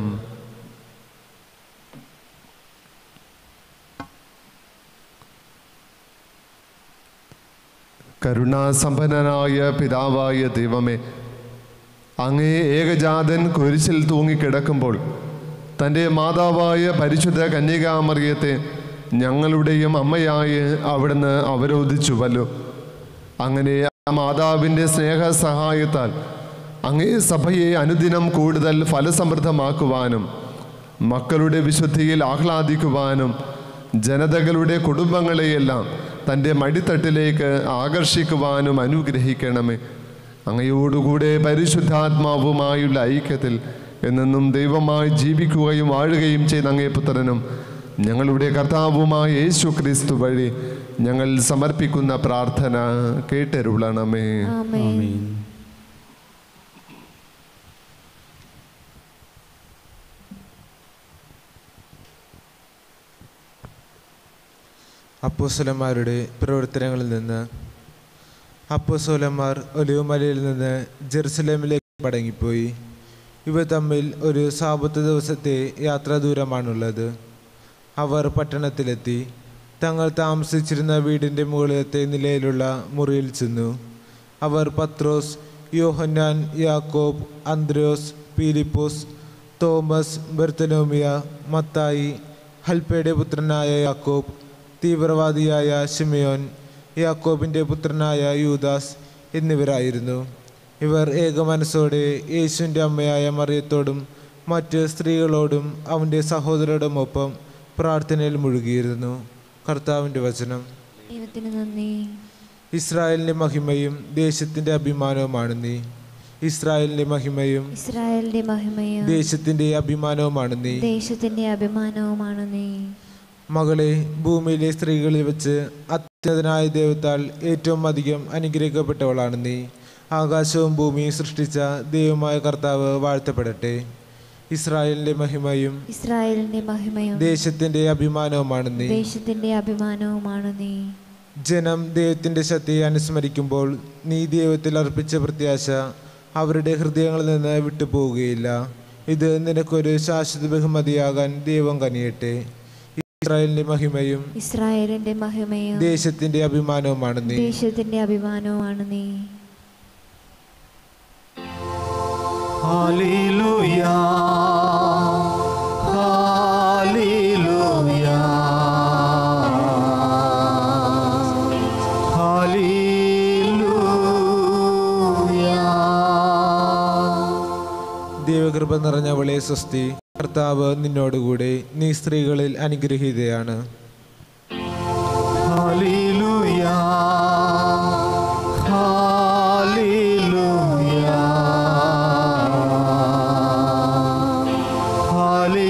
D: കരുണാസമ്പന്നനായ പിതാവായ ദൈവമേ അങ്ങേ ഏകജാതൻ കുരിശിൽ തൂങ്ങിക്കിടക്കുമ്പോൾ തൻ്റെ മാതാവായ പരിശുദ്ധ കന്യകാമറിയത്തെ ഞങ്ങളുടെയും അമ്മയായി അവിടുന്ന് അവരോധിച്ചുവല്ലോ അങ്ങനെ ആ മാതാവിൻ്റെ സ്നേഹ സഹായത്താൽ അങ്ങേ സഭയെ അനുദിനം കൂടുതൽ ഫലസമൃദ്ധമാക്കുവാനും മക്കളുടെ വിശുദ്ധിയിൽ ആഹ്ലാദിക്കുവാനും ജനതകളുടെ കുടുംബങ്ങളെയെല്ലാം തൻ്റെ മടിത്തട്ടിലേക്ക് ആകർഷിക്കുവാനും അനുഗ്രഹിക്കണമേ അങ്ങയോടുകൂടെ പരിശുദ്ധാത്മാവുമായുള്ള ഐക്യത്തിൽ എന്നെന്നും ദൈവമായി ജീവിക്കുകയും വാഴുകയും ചെയ്ത അങ്ങേ പുത്രനും ഞങ്ങളുടെ കർത്താവുമായ യേശു ക്രിസ്തു വഴി ഞങ്ങൾ സമർപ്പിക്കുന്ന പ്രാർത്ഥന കേട്ടരുളണമേ
B: ആമേൻ
C: ആമേൻ
E: അപ്പോസ്വലന്മാരുടെ പ്രവർത്തനങ്ങളിൽ നിന്ന് അപ്പോസ്വലന്മാർ ഒലിവുമലയിൽ നിന്ന് ജെറുസലേമിലേക്ക് മടങ്ങിപ്പോയി ഇവ തമ്മിൽ ഒരു സാപത്ത് ദിവസത്തെ യാത്രാ ദൂരമാണുള്ളത് അവർ പട്ടണത്തിലെത്തി തങ്ങൾ താമസിച്ചിരുന്ന വീടിൻ്റെ മുകളിലത്തെ നിലയിലുള്ള മുറിയിൽ ചെന്നു അവർ പത്രോസ് യോഹന്നാൻ യാക്കോബ് അന്ത്രോസ് പീലിപ്പോസ് തോമസ് ബെർത്തലോമിയ മത്തായി ഹൽപ്പയുടെ പുത്രനായ യാക്കോബ് തീവ്രവാദിയായ ഷിമയോൻ യാക്കോബിൻ്റെ പുത്രനായ യൂദാസ് എന്നിവരായിരുന്നു ഇവർ ഏകമനസ്സോടെ യേശുവിൻ്റെ അമ്മയായ മറിയത്തോടും മറ്റ് സ്ത്രീകളോടും അവൻ്റെ സഹോദരരോടുമൊപ്പം പ്രാർത്ഥനയിൽ മുഴുകിയിരുന്നു കർത്താവിൻ്റെ വചനം
B: ദൈവത്തിന് നന്ദി
E: ഇസ്രായേലിൻ്റെ മഹിമയും ദേശത്തിൻ്റെ അഭിമാനവുമാണ് നീ ഇസ്രായേലിൻ്റെ മഹിമയും
B: ഇസ്രായേലിന്റെ മഹിമയും
E: ദേശത്തിൻ്റെ അഭിമാനവുമാണ് നീ
B: ദേശത്തിന്റെ അഭിമാനവുമാണ് നീ
E: മകളെ ഭൂമിയിലെ സ്ത്രീകളിൽ വെച്ച് അത്യുന്നതനായ ദൈവത്താൽ ഏറ്റവും അധികം അനുഗ്രഹിക്കപ്പെട്ടവളാണ് നീ ആകാശവും ഭൂമിയും സൃഷ്ടിച്ച ദൈവമായ കർത്താവ് വാഴ്ത്തപ്പെടട്ടെ ഇസ്രായേലിന്റെ മഹിമയും
B: ഇസ്രായേലിന്റെ മഹിമയും
E: ദേശത്തിന്റെ അഭിമാനവുമാണ് നീ
B: ദേശത്തിന്റെ അഭിമാനവുമാണ് നീ
E: ജനം ദൈവത്തിന്റെ ശക്തിയെ അനുസ്മരിക്കുമ്പോൾ നീ ദൈവത്തിൽ അർപ്പിച്ച പ്രത്യാശ അവരുടെ ഹൃദയങ്ങളിൽ നിന്ന് വിട്ടുപോവുകയില്ല ഇത് നിനക്കൊരു ശാശ്വത ബഹുമതിയാകാൻ ദൈവം കനിയട്ടെ ഇസ്രായേലിന്റെ മഹിമയും
B: ഇസ്രായേലിന്റെ മഹിമയും
E: ദേശത്തിന്റെ അഭിമാനവുമാണ് നീ
B: ദേശത്തിന്റെ അഭിമാനവുമാണ് നീ
A: Hallelujah. Hallelujah. Hallelujah.
E: ദൈവകൃപ നിറഞ്ഞവളെ സ്വസ്തി കർത്താവ് നിന്നോടുകൂടെ നീ സ്ത്രീകളിൽ അനുഗ്രഹീതയാണ്
A: Hallelujah. Hallelujah.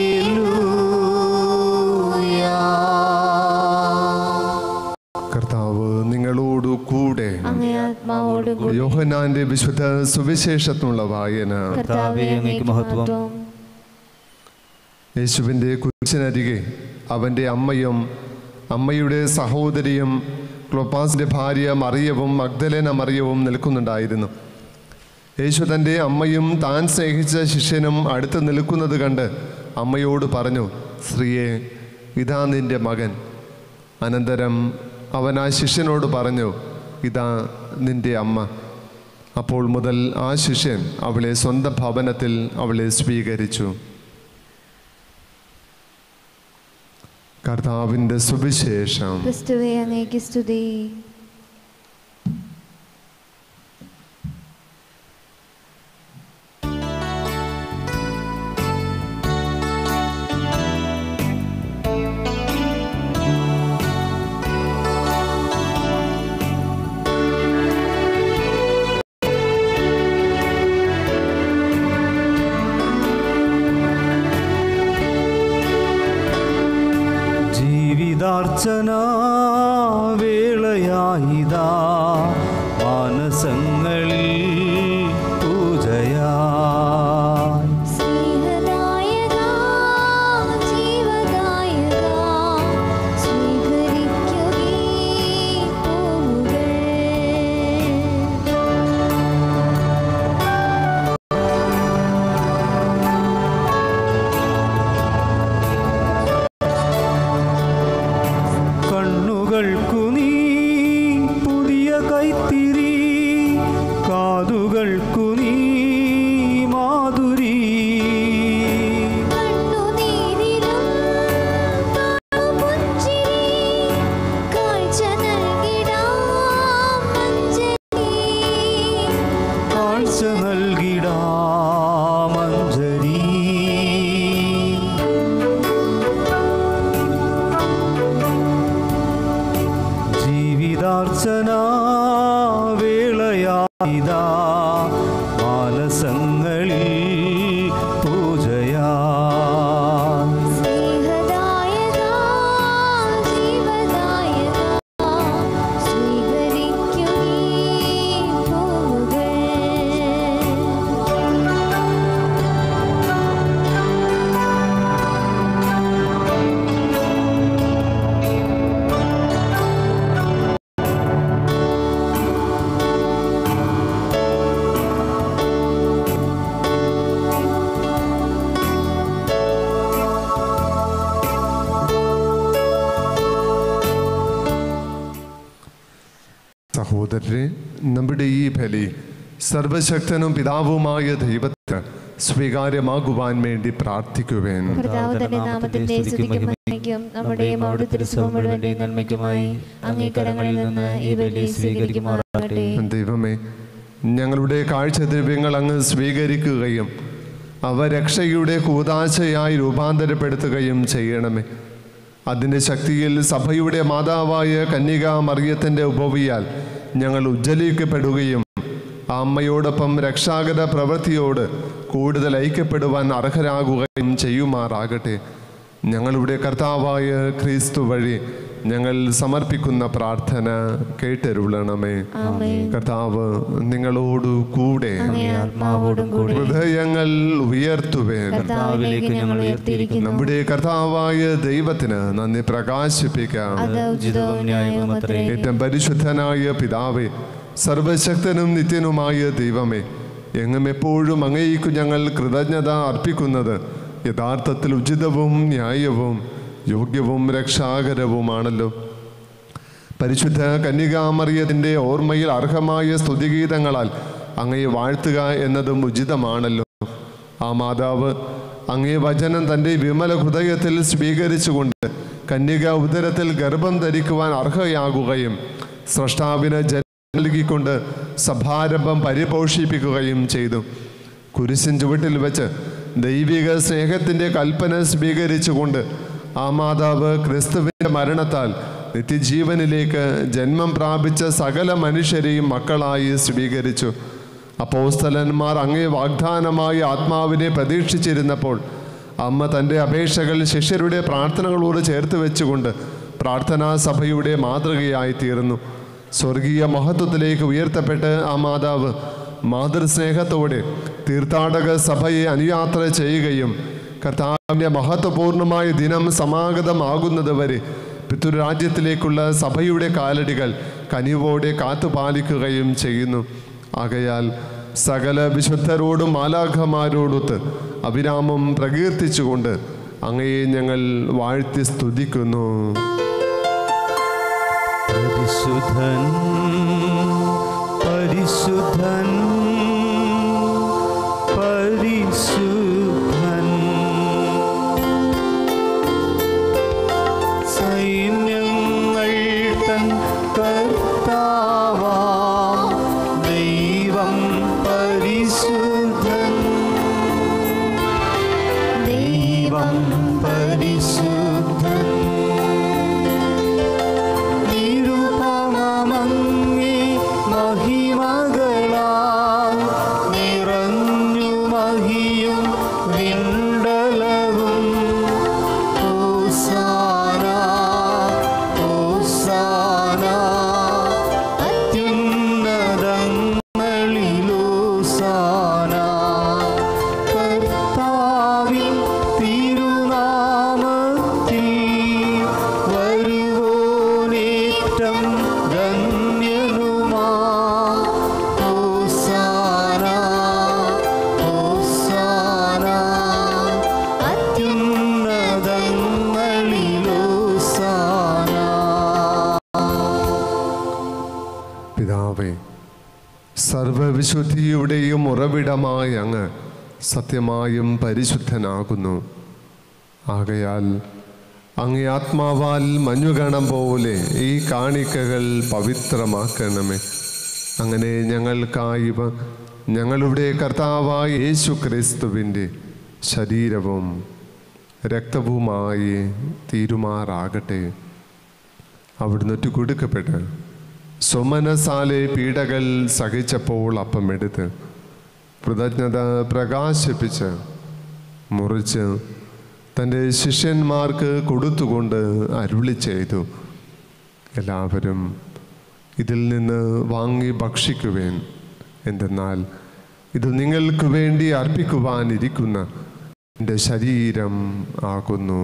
A: Hallelujah.
D: കർത്താവ് നിങ്ങളോടു കൂടെ
B: അങ്ങേ ആത്മാവോടും കൂടി
D: യോഹനാന്റെ വിശുദ്ധ സുവിശേഷത്തിനുള്ള വായന
B: കർത്താവേ അങ്ങേക്ക് മഹത്വം
D: യേശുവിൻ്റെ കുരിശിനരികെ അവൻ്റെ അമ്മയും അമ്മയുടെ സഹോദരിയും ക്ലോപ്പാസിൻ്റെ ഭാര്യ മറിയവും മഗ്ദലേന മറിയവും നിൽക്കുന്നുണ്ടായിരുന്നു യേശു തൻ്റെ അമ്മയും താൻ സ്നേഹിച്ച ശിഷ്യനും അടുത്ത് നിൽക്കുന്നത് കണ്ട് അമ്മയോട് പറഞ്ഞു സ്ത്രീയെ ഇതാ നിൻ്റെ മകൻ അനന്തരം അവൻ ആ ശിഷ്യനോട് പറഞ്ഞു ഇതാ നിൻ്റെ അമ്മ അപ്പോൾ മുതൽ ആ ശിഷ്യൻ അവളെ സ്വന്തം ഭവനത്തിൽ അവളെ സ്വീകരിച്ചു കർത്താവിൻ്റെ സുവിശേഷം
B: ക്രിസ്തുവേ അങ്ങേക്ക് സ്തുതി
A: ജീവിതാർച്ചന വേളയായിതാ മാനസങ്ങളിൽ പൂജയായി
B: സ്നേഹദായകാ ജീവദായകാ സ്വീകരിക്കുകീ പൂവുകൾ
A: കണ്ണുകൾക്കു നീ പുതിയ കൈത്തിരി കാതുകൾക്കു നീ മാധുരി
B: കണ്ണുനീരിലും കാണുപുഞ്ചിരി കാഴ്ച നൽകിടാം മഞ്ജരി
A: കാഴ്ച നൽകിടാമഞ്ജരി ഇതാ മാനസങ്ങളിൽ പൂജയാ
B: സ്നേഹദായകാ ജീവദായകാ സ്വീകരിക്കൂ ഈ പൂവുകൾ
D: സഹോദരരെ നമ്മുടെ ഈ ബലി സർവശക്തനും പിതാവുമായ ദൈവത്തിന് സ്വീകാര്യമാകുവാൻ വേണ്ടി പ്രാർത്ഥിക്കുവേൻ
B: കർത്താവ് തന്റെ നാമത്തിന്റെ സ്തുതിക്കും മഹിമയ്ക്കും നമ്മുടെയും അവിടുത്തെ തിരുസഭ മുഴുവന്റെയും നന്മയ്ക്കുമായി അങ്ങേ കരങ്ങളിൽ നിന്ന് ഈ ബലി സ്വീകരിക്കുമാറാകട്ടെ
D: ദൈവമേ ഞങ്ങളുടെ കാഴ്ചദ്രവ്യങ്ങൾ അങ്ങ് സ്വീകരിക്കുകയും അവ രക്ഷയുടെ കൂതാശയായി രൂപാന്തരപ്പെടുത്തുകയും ചെയ്യണമേ അതിൻ്റെ ശക്തിയിൽ സഭയുടെ മാതാവായ കന്യകാ മറിയത്തിൻ്റെ ഉപവിയാൽ ഞങ്ങൾ ഉജ്ജ്വലിക്കപ്പെടുകയും ആ അമ്മയോടൊപ്പം രക്ഷാകര പ്രവൃത്തിയോട് കൂടുതൽ ഐക്യപ്പെടുവാൻ അർഹരാകുകയും ചെയ്യുമാറാകട്ടെ ഞങ്ങളുടെ കർത്താവായ ക്രിസ്തു വഴി ഞങ്ങൾ സമർപ്പിക്കുന്ന പ്രാർത്ഥന കേട്ടരുളണമേ കർത്താവ് നിങ്ങളോടു കൂടെ
B: അങ്ങേ ആത്മാവോടും കൂടെ
D: ഹൃദയങ്ങൾ ഉയർത്തുവേൻ
B: കർത്താവിലേക്ക് ഞങ്ങൾ ഉയർത്തിയിരിക്കുന്നു
D: നമ്മുടെ കർത്താവായ ദൈവത്തിന് നന്ദി പ്രകാശിപ്പിക്കാം
B: അത് ഉചിതവും ന്യായവും അത്രേ
D: ഏറ്റവും പരിശുദ്ധനായ പിതാവേ സർവശക്തനും നിത്യനുമായ ദൈവമേ എങ്ങും എപ്പോഴും അങ്ങേക്കു ഞങ്ങൾ കൃതജ്ഞത അർപ്പിക്കുന്നത് യഥാർത്ഥത്തിൽ ഉചിതവും ന്യായവും യോഗ്യവും രക്ഷാകരവുമാണല്ലോ പരിശുദ്ധ കന്യകാമറിയത്തിൻ്റെ ഓർമ്മയിൽ അർഹമായ സ്തുതിഗീതങ്ങളാൽ അങ്ങയെ വാഴ്ത്തുക എന്നതും ഉചിതമാണല്ലോ ആ മാതാവ് അങ്ങേ വചനം തൻ്റെ വിമല ഹൃദയത്തിൽ സ്വീകരിച്ചുകൊണ്ട് കന്യക ഉദരത്തിൽ ഗർഭം ധരിക്കുവാൻ അർഹയാകുകയും സ്രഷ്ടാവിന് ജന്മം നൽകിക്കൊണ്ട് സഭാരംഭം പരിപോഷിപ്പിക്കുകയും ചെയ്തു കുരിശിൻ ചുവട്ടിൽ വെച്ച് ദൈവിക സ്നേഹത്തിൻ്റെ കൽപ്പന സ്വീകരിച്ചുകൊണ്ട് ആ മാതാവ് ക്രിസ്തുവിൻ്റെ മരണത്താൽ നിത്യജീവനിലേക്ക് ജന്മം പ്രാപിച്ച സകല മനുഷ്യരെയും മക്കളായി സ്വീകരിച്ചു അപ്പോസ്തലന്മാർ അങ്ങേ വാഗ്ദാനമായി ആത്മാവിനെ പ്രതീക്ഷിച്ചിരുന്നപ്പോൾ അമ്മ തൻ്റെ അപേക്ഷകൾ ശിഷ്യരുടെ പ്രാർത്ഥനകളോട് ചേർത്ത് വെച്ചുകൊണ്ട് പ്രാർത്ഥനാ സഭയുടെ മാതൃകയായി തീർന്നു സ്വർഗീയ മഹത്വത്തിലേക്ക് ഉയർത്തപ്പെട്ട് ആ മാതാവ് മാതൃസ്നേഹത്തോടെ തീർത്ഥാടക സഭയെ അനുയാത്ര ചെയ്യുകയും കർത്താവിൻ്റെ മഹത്വപൂർണമായ ദിനം സമാഗതമാകുന്നത് വരെ പിതൃരാജ്യത്തിലേക്കുള്ള സഭയുടെ കാലടികൾ കനിവോടെ കാത്തുപാലിക്കുകയും ചെയ്യുന്നു ആകയാൽ സകല വിശുദ്ധരോടും മാലാഖമാരോടൊത്ത് അവിരാമം പ്രകീർത്തിച്ചുകൊണ്ട് അങ്ങയെ ഞങ്ങൾ വാഴ്ത്തി സ്തുതിക്കുന്നു
A: പരിശുദ്ധൻ പരിശുദ്ധൻ പരിശുദ്ധൻ സൈന്യങ്ങൾ തൻ കർത്താവാം ദൈവം പരിശുദ്ധൻ ദൈവം പരിശുദ്ധൻ നിരുപമങ്ങി മഹിമകളാൽ നിറഞ്ഞു മഹിയും വിണ്ടലവും ഹോസാന ഹോസാന അത്യുന്നതങ്ങളിലോസാന കർത്താവിൻ തിരുനാമത്തിൽ വരുവോനേറ്റം ധന്യനുമാ ഹോസാന ഹോസാന അത്യുന്നതങ്ങളിലോസാന
D: പിതാവേ സർവവിശുദ്ധിയുടെയും ഉറവിടമായ അങ്ങ് സത്യമായും പരിശുദ്ധനാകുന്നു ആകയാൽ അങ്ങേ ആത്മാവാൽ മഞ്ഞുകണം പോലെ ഈ കാണിക്കകൾ പവിത്രമാക്കണമേ അങ്ങനെ ഞങ്ങൾക്കായി ഇവ ഞങ്ങളുടെ കർത്താവായ യേശു ക്രിസ്തുവിൻ്റെ ശരീരവും രക്തവുമായി തീരുമാറാകട്ടെ അവിടുന്ന് ഒറ്റ കൊടുക്കപ്പെട്ട് സുമനസാലെ പീഡകൾ സഹിച്ചപ്പോൾ അപ്പം എടുത്ത് കൃതജ്ഞത പ്രകാശിപ്പിച്ച് മുറിച്ച് തൻ്റെ ശിഷ്യന്മാർക്ക് കൊടുത്തുകൊണ്ട് അരുളി ചെയ്തു എല്ലാവരും ഇതിൽ നിന്ന് വാങ്ങി ഭക്ഷിക്കുവേൻ എന്തെന്നാൽ ഇത് നിങ്ങൾക്ക് വേണ്ടി അർപ്പിക്കുവാനിരിക്കുന്ന എൻ്റെ ശരീരം ആകുന്നു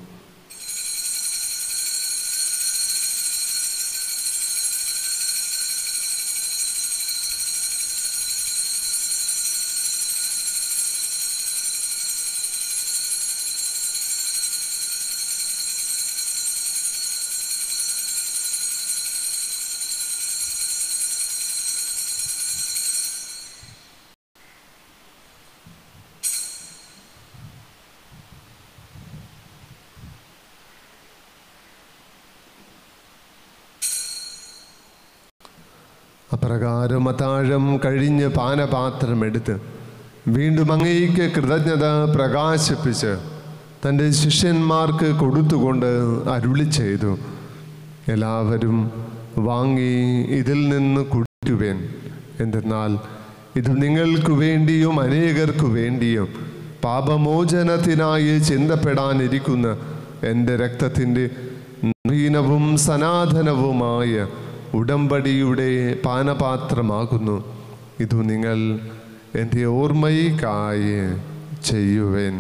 D: അപ്രകാരം അത്താഴം കഴിഞ്ഞ് പാനപാത്രം എടുത്ത് വീണ്ടും അങ്ങേക്ക് കൃതജ്ഞത പ്രകാശിപ്പിച്ച് തൻ്റെ ശിഷ്യന്മാർക്ക് കൊടുത്തുകൊണ്ട് അരുളി ചെയ്തു എല്ലാവരും വാങ്ങി ഇതിൽ നിന്ന് കുടിക്കുവേൻ എന്തെന്നാൽ ഇത് നിങ്ങൾക്ക് വേണ്ടിയും അനേകർക്കു വേണ്ടിയും പാപമോചനത്തിനായി ചിന്തപ്പെടാനിരിക്കുന്ന എൻ്റെ രക്തത്തിൻ്റെ നവീനവും സനാതനവുമായ ഉടമ്പടിയുടെ പാനപാത്രമാകുന്നു ഇതു നിങ്ങൾ എൻ്റെ ഓർമ്മയ്ക്കായി ചെയ്യുവൻ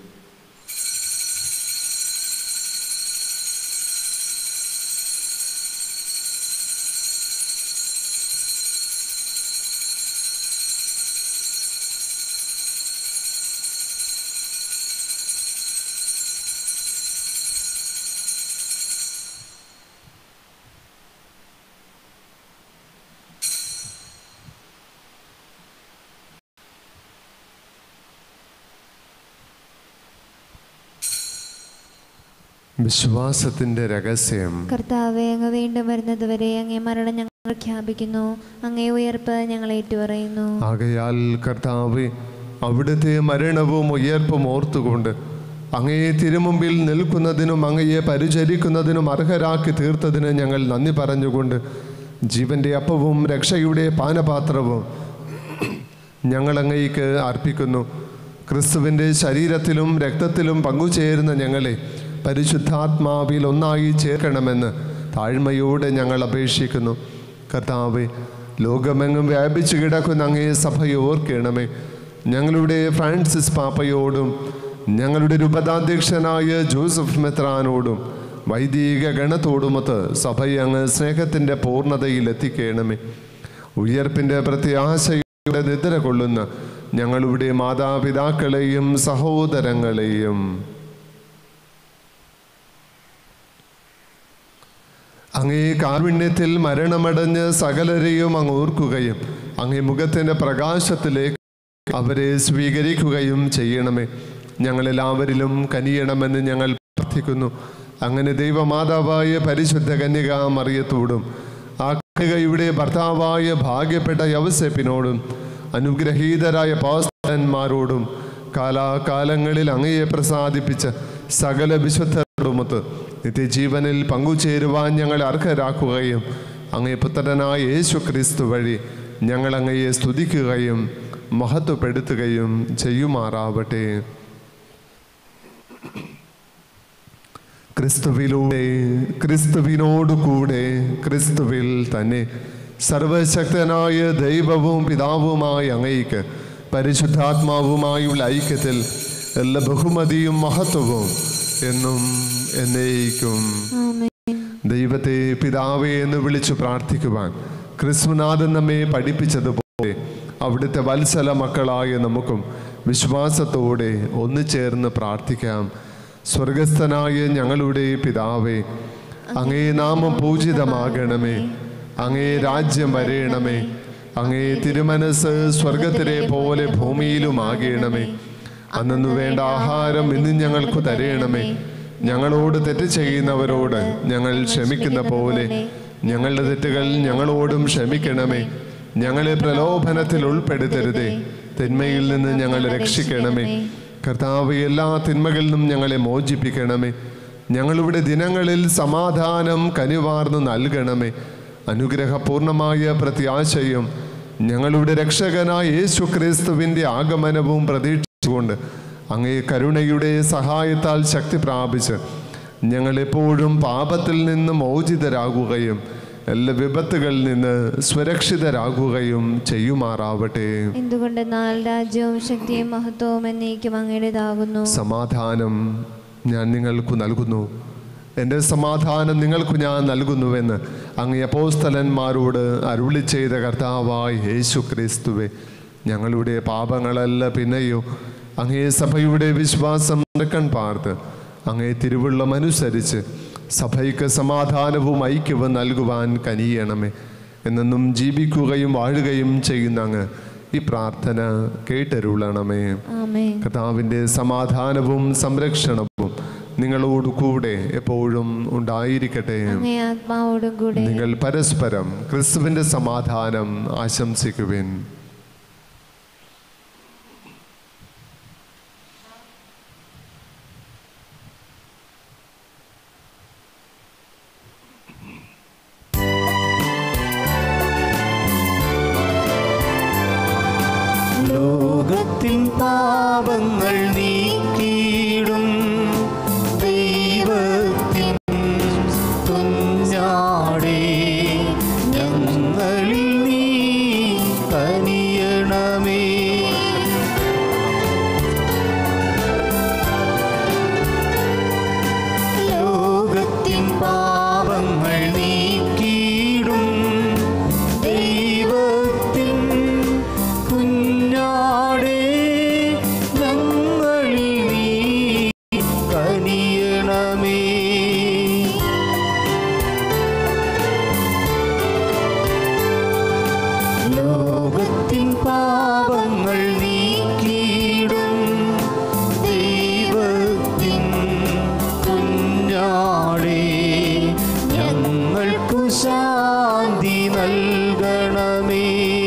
D: വിശ്വാസത്തിൻ്റെ രഹസ്യം
B: കർത്താവെ അങ്ങ് വീണ്ടും വരുന്നതുവരെ അങ്ങേ മരണം ഞങ്ങൾ പ്രഖ്യാപിക്കുന്നു അങ്ങേ ഉയർപ്പ് ഞങ്ങൾ ഏറ്റുപറയുന്നു
D: ആകയാൽ കർത്താവ് അവിടുത്തെ മരണവും ഉയർപ്പും ഓർത്തുകൊണ്ട് അങ്ങയെ തിരുമുമ്പിൽ നിൽക്കുന്നതിനും അങ്ങയെ പരിചരിക്കുന്നതിനും അർഹരാക്കി തീർത്തതിന് ഞങ്ങൾ നന്ദി പറഞ്ഞുകൊണ്ട് ജീവന്റെ അപ്പവും രക്ഷയുടെ പാനപാത്രവും ഞങ്ങൾ അങ്ങയ്ക്ക് അർപ്പിക്കുന്നു ക്രിസ്തുവിൻ്റെ ശരീരത്തിലും രക്തത്തിലും പങ്കുചേരുന്ന ഞങ്ങളെ പരിശുദ്ധാത്മാവിൽ ഒന്നായി ചേർക്കണമെന്ന് താഴ്മയോടെ ഞങ്ങൾ അപേക്ഷിക്കുന്നു കർത്താവെ ലോകമെങ്ങും വ്യാപിച്ചു കിടക്കുന്ന അങ്ങേ സഭയെ ഓർക്കണമേ ഞങ്ങളുടെ ഫ്രാൻസിസ് പാപ്പയോടും ഞങ്ങളുടെ രൂപതാധ്യക്ഷനായ ജോസഫ് മെത്രാനോടും വൈദിക ഗണത്തോടുമൊത്ത് സഭയെ അങ്ങ് സ്നേഹത്തിൻ്റെ പൂർണ്ണതയിൽ എത്തിക്കണമേ ഉയർപ്പിൻ്റെ പ്രത്യാശയുടെ നിദ്ര കൊള്ളുന്ന ഞങ്ങളുടെ മാതാപിതാക്കളെയും സഹോദരങ്ങളെയും അങ്ങേ കാരുണ്യത്തിൽ മരണമടഞ്ഞ് സകലരെയും അങ്ങ് ഓർക്കുകയും അങ്ങേ മുഖത്തിൻ്റെ പ്രകാശത്തിലേക്ക് അവരെ സ്വീകരിക്കുകയും ചെയ്യണമേ ഞങ്ങളെല്ലാവരിലും കനിയണമെന്ന് ഞങ്ങൾ പ്രാർത്ഥിക്കുന്നു അങ്ങനെ ദൈവമാതാവായ പരിശുദ്ധ കന്യക മറിയത്തോടും ആ കന്യകയുടെ ഭർത്താവായ ഭാഗ്യപ്പെട്ട യവസെപ്പിനോടും അനുഗ്രഹീതരായ പാസ്തന്മാരോടും കാലാകാലങ്ങളിൽ അങ്ങയെ പ്രസാദിപ്പിച്ച സകല വിശുദ്ധരോടുമൊത്ത് നിത്യജീവനിൽ പങ്കുചേരുവാൻ ഞങ്ങളെ അർഹരാക്കുകയും അങ്ങേ പുത്രനായ യേശു ക്രിസ്തു വഴി ഞങ്ങൾ അങ്ങയെ സ്തുതിക്കുകയും മഹത്വപ്പെടുത്തുകയും ചെയ്യുമാറാവട്ടെ ക്രിസ്തുവിലൂടെ ക്രിസ്തുവിനോട് കൂടെ ക്രിസ്തുവിൽ തന്നെ സർവശക്തനായ ദൈവവും പിതാവുമായ അങ്ങയ്ക്ക് പരിശുദ്ധാത്മാവുമായുള്ള ഐക്യത്തിൽ എല്ലാ ബഹുമതിയും മഹത്വവും എന്നും എന്നേക്കും ദൈവത്തെ പിതാവേ എന്ന് വിളിച്ചു പ്രാർത്ഥിക്കുവാൻ ക്രിസ്തുനാഥൻ നമ്മെ പഠിപ്പിച്ചതുപോലെ അവിടുത്തെ വത്സല മക്കളായ നമുക്കും വിശ്വാസത്തോടെ ഒന്നു ചേർന്ന് പ്രാർത്ഥിക്കാം സ്വർഗസ്ഥനായ ഞങ്ങളുടെ പിതാവേ അങ്ങേ നാമം പൂജിതമാകണമേ അങ്ങേ രാജ്യം വരയണമേ അങ്ങേ തിരുമനസ് സ്വർഗത്തിലെ പോലെ ഭൂമിയിലുമാകണമേ അന്നു വേണ്ട ആഹാരം ഇന്ന് ഞങ്ങൾക്ക് തരയണമേ ഞങ്ങളോട് തെറ്റ് ചെയ്യുന്നവരോട് ഞങ്ങൾ ക്ഷമിക്കുന്ന പോലെ ഞങ്ങളുടെ തെറ്റുകൾ ഞങ്ങളോടും ക്ഷമിക്കണമേ ഞങ്ങളെ പ്രലോഭനത്തിൽ ഉൾപ്പെടുത്തരുതേ തിന്മയിൽ നിന്ന് ഞങ്ങളെ രക്ഷിക്കണമേ കർത്താവ് എല്ലാ തിന്മകളിൽ നിന്നും ഞങ്ങളെ മോചിപ്പിക്കണമേ ഞങ്ങളുടെ ദിനങ്ങളിൽ സമാധാനം കനിവാർന്ന് നൽകണമേ അനുഗ്രഹപൂർണമായ പ്രത്യാശയും ഞങ്ങളുടെ രക്ഷകനായ യേശു ക്രിസ്തുവിൻ്റെ ആഗമനവും പ്രതീക്ഷിച്ചുകൊണ്ട് അങ്ങേ കരുണയുടെ സഹായത്താൽ ശക്തി പ്രാപിച്ച് ഞങ്ങളെപ്പോഴും പാപത്തിൽ നിന്ന് മോചിതരാകുകയും എല്ലാ വിപത്തുകളിൽ നിന്ന് സുരക്ഷിതരാകുകയും ചെയ്യുമാറാവട്ടെ
B: എന്തുകൊണ്ടെന്നാൽ രാജ്യവും ശക്തിയും മഹത്വവും എന്നേക്കും അങ്ങയുടേതാകുന്നു
D: സമാധാനം ഞാൻ നിങ്ങൾക്ക് നൽകുന്നു എൻ്റെ സമാധാനം നിങ്ങൾക്ക് ഞാൻ നൽകുന്നുവെന്ന് അങ്ങ് അപ്പോസ്തലന്മാരോട് അരുളി ചെയ്ത കർത്താവായ യേശു ക്രിസ്തുവെ ഞങ്ങളുടെ പാപങ്ങളല്ല പിന്നെയോ അങ്ങേ സഭയുടെ വിശ്വാസം നിറക്കൺ പാർത്ത് അങ്ങേ തിരുവുള്ളമനുസരിച്ച് സഭയ്ക്ക് സമാധാനവും ഐക്യവും നൽകുവാൻ കനിയണമേ എന്നെന്നും ജീവിക്കുകയും വാഴുകയും ചെയ്യുന്ന അങ്ങ് ഈ പ്രാർത്ഥന കേട്ടരുളണമേ
B: ആമേ
D: കർത്താവിൻ്റെ സമാധാനവും സംരക്ഷണവും നിങ്ങളോട് കൂടെ എപ്പോഴും ഉണ്ടായിരിക്കട്ടെ
B: അങ്ങേ ആത്മാവോടും കൂടെ
D: നിങ്ങൾ പരസ്പരം ക്രിസ്തുവിൻ്റെ സമാധാനം ആശംസിക്കുവിൻ
A: ലോകത്തിൻ പാപങ്ങൾ നീക്കിയിടും ദൈവത്തിൻ കുഞ്ഞാടേ ഞങ്ങളിൽ നീ കനിയണമേ ലോകത്തിൻ പാപങ്ങൾ നീക്കിയിടും ദൈവത്തിൻ കുഞ്ഞാടേ ഞങ്ങളിൽ നീ കനിയണമേ ലോകത്തിൻ പാപങ്ങൾ നീക്കിയിടും ദൈവത്തിൻ കുഞ്ഞാടേ ഞങ്ങൾക്കു ശാന്തി നൽകണമേ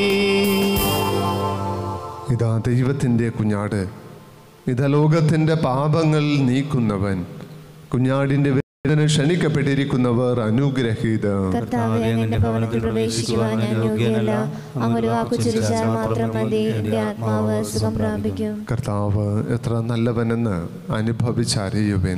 D: ഇതാ ദൈവത്തിൻ്റെ കുഞ്ഞാട് ഇതാ ലോകത്തിൻ്റെ പാപങ്ങൾ നീക്കുന്നവൻ കുഞ്ഞാടിൻ്റെ വേദന ക്ഷണിക്കപ്പെട്ടിരിക്കുന്നവർ അനുഗ്രഹീത
B: കർത്താവെ അങ്ങന്റെ ഭവനത്തിൽ പ്രവേശിക്കുവാൻ ഞാൻ യോഗ്യനല്ല അങ്ങ് ഒരു വാക്കു ചിരിച്ചാൽ മാത്രം മതി എന്റെ ആത്മാവ് സുഖം പ്രാപിക്കും
D: കർത്താവ് എത്ര നല്ലവനെന്ന് അനുഭവിച്ചറിയുവൻ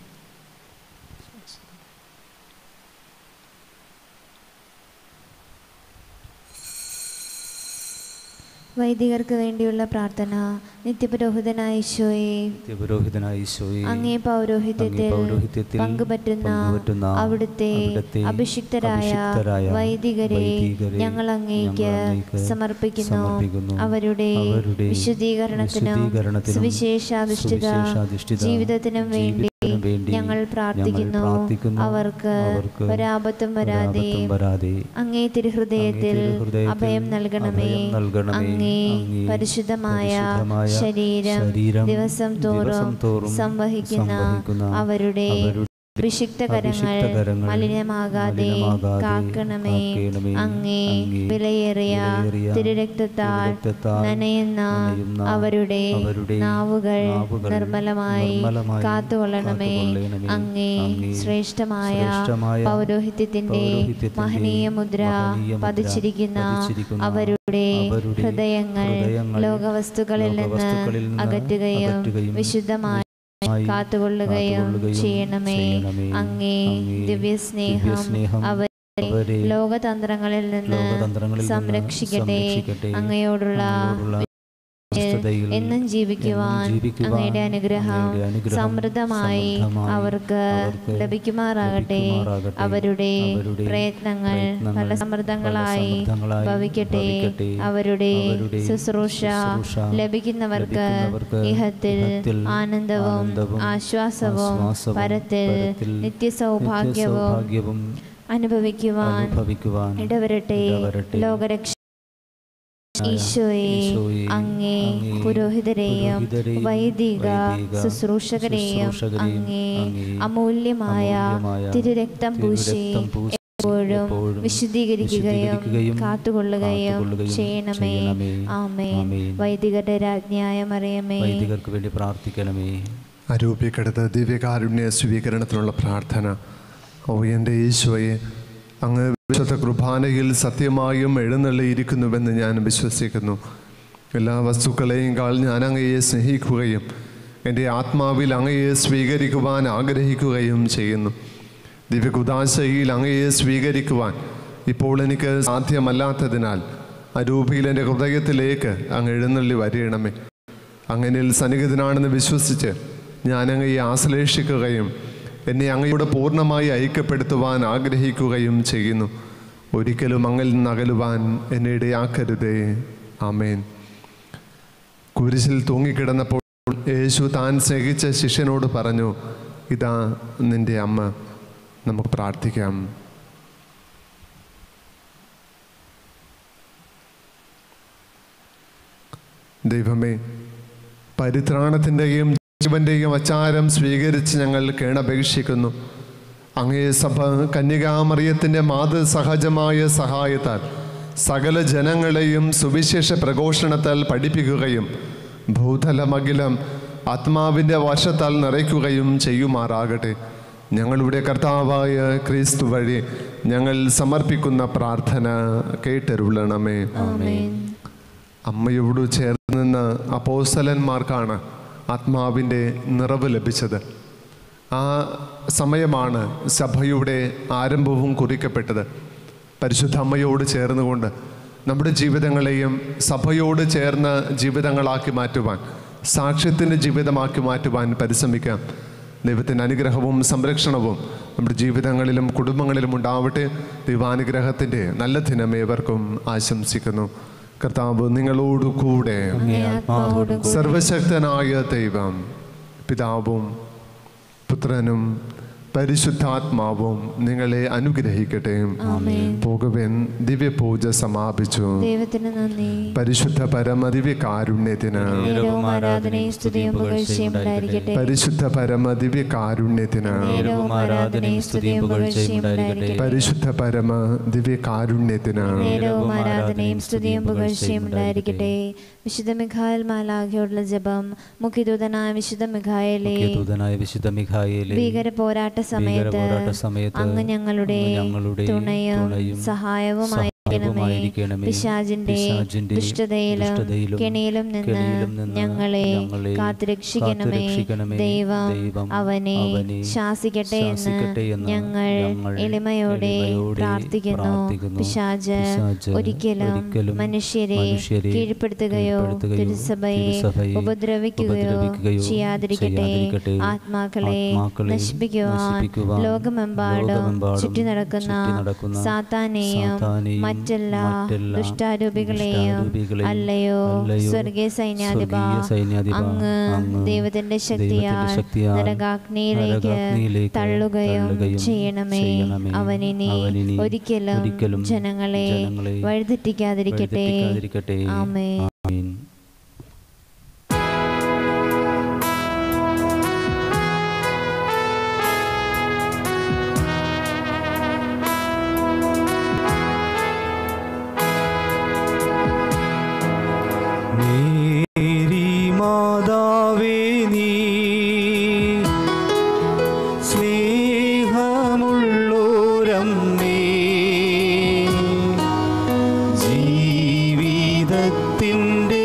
B: വൈദികർക്ക് വേണ്ടിയുള്ള പ്രാർത്ഥന നിത്യപുരോഹിതനായ ഈശോയെ
C: നിത്യപുരോഹിതനായ ഈശോയെ
B: അങ്ങേ പൗരോഹിത്യത്തിൽ
C: അങ്ങേ പൗരോഹിത്യത്തിൽ
B: പങ്കുപറ്റുന്ന
C: പങ്കുപറ്റുന്ന
B: അവിടുത്തെ
C: അവിടുത്തെ
B: അഭിഷിക്തരായ
C: അഭിഷിക്തരായ
B: വൈദികരെ
C: വൈദികരെ
B: ഞങ്ങൾ അങ്ങേക്ക്
C: ഞങ്ങൾ അങ്ങേക്ക്
B: സമർപ്പിക്കുന്നു
C: സമർപ്പിക്കുന്നു.
B: അവരുടെ
C: അവരുടെ
B: വിശുദ്ധീകരണത്തിനും
C: വിശുദ്ധീകരണത്തിനും
B: സുവിശേഷാധിഷ്ഠിത
C: സുവിശേഷാധിഷ്ഠിത
B: ജീവിതത്തിനും വേണ്ടി
C: ജീവിതത്തിനും വേണ്ടി
B: ഞങ്ങൾ പ്രാർത്ഥിക്കുന്നു
C: പ്രാർത്ഥിക്കുന്നു.
B: അവർക്ക്
C: അവർക്ക്
B: ഒരാപത്തും വരാതെ
C: ഒരാപത്തും വരാതെ
B: അങ്ങേ തിരുഹൃദയത്തിൽ
C: അങ്ങേ തിരുഹൃദയത്തിൽ
B: അഭയം നൽകണമേ
C: അഭയം നൽകണമേ.
B: അങ്ങേ
C: അങ്ങേ
B: പരിശുദ്ധമായ
C: പരിശുദ്ധമായ
B: ശരീരം
C: ശരീരം
B: ദിവസം തോറും
C: ദിവസം തോറും
B: സംവഹിക്കുന്ന
C: സംവഹിക്കുന്ന
B: അവരുടെ
C: അവരുടെ
B: അഭിഷിക്ത കരങ്ങൾ
C: അഭിഷിക്തകരങ്ങൾ
B: മലിനമാകാതെ
C: മലിനമാകാതെ
B: കാക്കണമേ
C: കാക്കണമേ.
B: അങ്ങേ
C: അങ്ങേ
B: വിലയേറിയ
C: വിലയേറിയ
B: തിരുരക്തത്താൽ
C: തിരുരക്തത്താൽ
B: നനയുന്ന
C: നനയുന്ന
B: അവരുടെ
C: അവരുടെ
B: നാവുകൾ
C: നാവുകൾ
B: നിർമ്മലമായി
C: നിർമ്മലമായി
B: കാത്തുകൊള്ളണമേ
C: കാത്തുകൊള്ളണമേ.
B: അങ്ങേ
C: അങ്ങേ
B: ശ്രേഷ്ഠമായ
C: ശ്രേഷ്ഠമായ
B: പൗരോഹിത്യത്തിന്റെ
C: പൗരോഹിത്യത്തിന്റെ
B: മഹനീയ മുദ്ര
C: മഹനീയ മുദ്ര
B: പതിച്ചിരിക്കുന്ന
C: പതിച്ചിരിക്കുന്ന
B: അവരുടെ
C: അവരുടെ
B: ഹൃദയങ്ങൾ
C: ഹൃദയങ്ങൾ
B: ലോകവസ്തുക്കളിൽ നിന്ന്
C: ലോകവസ്തുക്കളിൽ നിന്ന്
B: അകറ്റുകയും
C: അകറ്റുകയും
B: വിശുദ്ധമായി
C: മായി
B: കാത്തുകൊള്ളുകയും
C: കാത്തുകൊള്ളുകയും
B: ചെയ്യണമേ
C: ചെയ്യണമേ.
B: അങ്ങേ
C: അങ്ങേ
B: ദിവ്യസ്നേഹം
C: ദിവ്യസ്നേഹം
B: അവരെ
C: അവരെ
B: ലോകതന്ത്രങ്ങളിൽ നിന്ന്
C: ലോകതന്ത്രങ്ങളിൽ നിന്ന്
B: സംരക്ഷിക്കട്ടെ
C: സംരക്ഷിക്കട്ടെ.
B: അങ്ങയോടുള്ള
C: അങ്ങയോടുള്ള വിശ്വസ്തതയിൽ
B: എന്നും ജീവിക്കുവാൻ
C: എന്നും ജീവിക്കുവാൻ
B: അങ്ങയുടെ അനുഗ്രഹം
C: അങ്ങയുടെ അനുഗ്രഹം
B: സമൃദ്ധമായി
C: സമൃദ്ധമായി
B: അവർക്ക്
C: അവർക്ക്
B: ലഭിക്കുമാറാകട്ടെ
C: ലഭിക്കുമാറാകട്ടെ.
B: അവരുടെ
C: അവരുടെ
B: പ്രയത്നങ്ങൾ
C: പ്രയത്നങ്ങൾ
B: ഫല സമൃദ്ധങ്ങളായി
C: ഫലസമൃദ്ധങ്ങളായി
B: ഭവിക്കട്ടെ
C: ഭവിക്കട്ടെ.
B: അവരുടെ
C: അവരുടെ
B: ശുശ്രൂഷ
C: ശുശ്രൂഷ
B: ലഭിക്കുന്നവർക്ക്
C: ലഭിക്കുന്നവർക്ക്
B: ഇഹത്തിൽ
C: ഇഹത്തിൽ
B: ആനന്ദവും
C: ആനന്ദവും
B: ആശ്വാസവും
C: ആശ്വാസവും
B: പരത്തിൽ
C: പരത്തിൽ
B: നിത്യസൗഭാഗ്യവും
C: നിത്യസൗഭാഗ്യവും
B: അനുഭവിക്കുവാൻ
C: അനുഭവിക്കുവാൻ
B: ഇടവരട്ടെ
C: ഇടവരട്ടെ.
B: ലോകരക്ഷ ഈശോയെ
C: ഈശോയെ,
B: അങ്ങേ
C: അങ്ങേ
B: പുരോഹിതരെയും
C: പുരോഹിതരെയും
B: വൈദിക
C: വൈദിക
B: ശുശ്രൂഷകരെയും
C: ശുശ്രൂഷകരെയും
B: അങ്ങേ
C: അങ്ങേ
B: അമൂല്യമായ
C: അമൂല്യമായ
B: തിരുരക്തം പൂശി
C: തിരുരക്തം പൂശി
B: എപ്പോഴും
C: എപ്പോഴും
B: വിശുദ്ധീകരിക്കുകയും
C: വിശുദ്ധീകരിക്കുകയും
B: കാത്തുകൊള്ളുകയും
C: കാത്തുകൊള്ളുകയും
B: ചെയ്യണമേ
C: ചെയ്യണമേ.
B: ആമേൻ
C: ആമേൻ.
B: വൈദികരുടെ രാജ്ഞിയായ മറിയമേ
C: വൈദികർക്ക് വേണ്ടി പ്രാർത്ഥിക്കണമേ
D: അരൂപിക്കടുത്ത് ദിവ്യകാരുണ്യ സ്വീകരണത്തിനുള്ള പ്രാർത്ഥന ഓ എൻ്റെ ഈശോയെ അങ്ങ് വിശുദ്ധ കുർബാനയിൽ സത്യമായും എഴുന്നള്ളിയിരിക്കുന്നുവെന്ന് ഞാൻ വിശ്വസിക്കുന്നു എല്ലാ വസ്തുക്കളെയും കാൾ ഞാൻ അങ്ങയെ സ്നേഹിക്കുകയും എൻ്റെ ആത്മാവിൽ അങ്ങയെ സ്വീകരിക്കുവാൻ ആഗ്രഹിക്കുകയും ചെയ്യുന്നു ദിവ്യകുദാശയിൽ അങ്ങയെ സ്വീകരിക്കുവാൻ ഇപ്പോൾ എനിക്ക് സാധ്യമല്ലാത്തതിനാൽ അരൂപിയിൽ എൻ്റെ ഹൃദയത്തിലേക്ക് അങ്ങ് എഴുന്നള്ളി വരയണമേ അങ്ങനിൽ സന്നിഹിതനാണെന്ന് വിശ്വസിച്ച് ഞാൻ അങ്ങയെ ആശ്ലേഷിക്കുകയും എന്നെ അങ്ങയോട് പൂർണ്ണമായി ഐക്യപ്പെടുത്തുവാൻ ആഗ്രഹിക്കുകയും ചെയ്യുന്നു ഒരിക്കലും അങ്ങിൽ നിന്ന് അകലുവാൻ എന്നെ ഇടയാക്കരുതേ ആമേൻ കുരിശിൽ തൂങ്ങിക്കിടന്നപ്പോൾ യേശു താൻ സ്നേഹിച്ച ശിഷ്യനോട് പറഞ്ഞു ഇതാ നിന്റെ അമ്മ നമുക്ക് പ്രാർത്ഥിക്കാം ദൈവമേ പരിത്രാണത്തിൻ്റെയും ജീവൻ്റെയും അച്ചാരം സ്വീകരിച്ച് ഞങ്ങൾ കേണപേക്ഷിക്കുന്നു അങ്ങേ സഭ കന്യകാമറിയത്തിൻ്റെ മാതൃസഹജമായ സഹായത്താൽ സകല ജനങ്ങളെയും സുവിശേഷ പ്രഘോഷണത്താൽ പഠിപ്പിക്കുകയും ഭൂതലമകിലം ആത്മാവിൻ്റെ വർഷത്താൽ നിറയ്ക്കുകയും ചെയ്യുമാറാകട്ടെ ഞങ്ങളുടെ കർത്താവായ ക്രിസ്തു വഴി ഞങ്ങൾ സമർപ്പിക്കുന്ന പ്രാർത്ഥന കേട്ടരുളണമേ
B: ആമേൻ
D: അമ്മയോട് ചേർന്ന് നിന്ന് അപ്പോസ്തലന്മാർക്കാണ് ആത്മാവിൻ്റെ നിറവ് ലഭിച്ചത് ആ സമയമാണ് സഭയുടെ ആരംഭവും കുറിക്കപ്പെട്ടത് പരിശുദ്ധ അമ്മയോട് ചേർന്നുകൊണ്ട് നമ്മുടെ ജീവിതങ്ങളെയും സഭയോട് ചേർന്ന ജീവിതങ്ങളാക്കി മാറ്റുവാൻ സാക്ഷ്യത്തിൻ്റെ ജീവിതമാക്കി മാറ്റുവാൻ പരിശ്രമിക്കാം ദൈവത്തിൻ്റെ അനുഗ്രഹവും സംരക്ഷണവും നമ്മുടെ ജീവിതങ്ങളിലും കുടുംബങ്ങളിലും ഉണ്ടാവട്ടെ ദൈവാനുഗ്രഹത്തിൻ്റെ നല്ല ദിനം ഏവർക്കും ആശംസിക്കുന്നു കർത്താവ് നിങ്ങളോടു കൂടെ
B: അങ്ങേ ആത്മാവോടും കൂടെ
D: സർവശക്തനായ ദൈവം പിതാവും പുത്രനും പരിശുദ്ധാത്മാവും നിങ്ങളെ അനുഗ്രഹിക്കട്ടെ
B: ആമേൻ
D: പോകുവൻ ദിവ്യപൂജ സമാപിച്ചു
B: ദൈവത്തിന് നന്ദി
D: പരിശുദ്ധ പരമ ദിവ്യ കാരുണ്യത്തിന്
B: നേരവും ആരാധനയും സ്തുതിയും പുകഴ്ചയും ഉണ്ടായിരിക്കട്ടെ
D: പരിശുദ്ധ പരമ ദിവ്യ കാരുണ്യത്തിന്
B: നേരവും ആരാധനയും സ്തുതിയും പുകഴ്ചയും ഉണ്ടായിരിക്കട്ടെ
D: പരിശുദ്ധ പരമ ദിവ്യ കാരുണ്യത്തിന്
B: നേരവും ആരാധനയും സ്തുതിയും പുകഴ്ചയും ഉണ്ടായിരിക്കട്ടെ വിശുദ്ധ മിഖായൽ മാലാഖയോടുള്ള ജപം മുഖ്യദൂതനായ വിശുദ്ധ മിഖായലെ
C: ദൂതനായ വിശുദ്ധ മിഖായേലെ
B: ഭീകര പോരാട്ട സമയത്ത്
C: പോരാട്ട സമയത്ത്
B: അങ്ങ് ഞങ്ങളുടെ
C: അങ്ങ് ഞങ്ങളുടെ
B: തുണയും
C: തുണയും
B: സഹായവുമായിരിക്കണമേ
C: സഹായവുമായിരിക്കണമേ.
B: പിശാചിന്റെ
C: പിശാചിന്റെ
B: ദുഷ്ടതയിലും
C: ദുഷ്ടതയിലും
B: കെണിയിലും നിന്ന്
C: കെണിയിലും നിന്ന്
B: ഞങ്ങളെ
C: ഞങ്ങളെ
B: കാത്തുരക്ഷിക്കണമേ
C: കാത്തുരക്ഷിക്കണമേ.
B: ദൈവം
C: ദൈവം
B: അവനെ
C: അവനെ
B: ശാസിക്കട്ടെ എന്ന്
C: ശാസിക്കട്ടെ എന്ന്
B: ഞങ്ങൾ
C: ഞങ്ങൾ
B: എളിമയോടെ
C: എളിമയോടെ
B: പ്രാർത്ഥിക്കുന്നു
C: പ്രാർത്ഥിക്കുന്നു.
B: പിശാജ്
C: പിശാച്
B: ഒരിക്കലും
C: ഒരിക്കലും
B: മനുഷ്യരെ
C: മനുഷ്യരെ
B: കീഴ്പ്പെടുത്തുകയോ
C: കീഴ്പ്പെടുത്തുകയോ
B: തിരുസഭയെ
C: തിരുസഭയെ
B: ഉപദ്രവിക്കുകയോ
C: ഉപദ്രവിക്കുകയോ
B: ചെയ്യാതിരിക്കട്ടെ
C: ചെയ്യാതിരിക്കട്ടെ.
B: ആത്മാക്കളെ
C: ആത്മാക്കളെ
B: നശിപ്പിക്കുവാൻ
C: നശിപ്പിക്കുവാൻ
B: ലോകമെമ്പാടും
C: ലോകമെമ്പാടും
B: ചുറ്റി നടക്കുന്ന
C: ചുറ്റി നടക്കുന്ന
B: സാത്താനെയും
C: സാത്താനെയും
B: മറ്റെല്ലാ
C: മറ്റെല്ലാ
B: ദുഷ്ടാരൂപികളെയും
C: ദുഷ്ടാരൂപികളെയും
B: അല്ലയോ
C: അല്ലയോ
B: സ്വർഗീയ സൈന്യാധിപ
C: സ്വർഗീയ സൈന്യാധിപ
B: അങ്ങ്
C: അങ്ങ്
B: ദൈവത്തിന്റെ ശക്തിയാൽ
C: ദൈവത്തിന്റെ ശക്തിയാൽ
B: നരകാഗ്നിയിലേക്ക്
C: നരകാഗ്നിയിലേക്ക്
B: തള്ളുകയും
C: തള്ളുകയും
B: ചെയ്യണമേ
C: ചെയ്യണമേ.
B: അവനിനി
C: അവനിനി
B: ഒരിക്കലും
C: ഒരിക്കലും
B: ജനങ്ങളെ
C: ജനങ്ങളെ
B: വഴിതെറ്റിക്കാതിരിക്കട്ടെ
C: വഴിതെറ്റിക്കാതിരിക്കട്ടെ.
B: ആമേ
C: ആമീൻ മേരി മാതാവേ നീ സ്നേഹമുള്ളോരമ്മേ ജീവിതത്തിൻ്റെ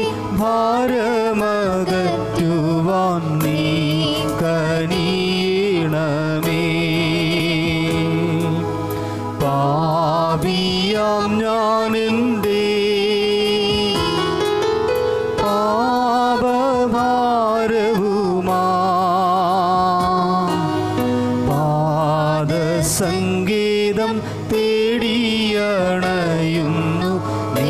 C: ഭാരമകറ്റുവാൻ നീ കനിയണമേ പാപിയാം ഞാനെന്തേ പാപഭാരവുമാ പാദസംഗീതം തേടിയണയുന്നു നീ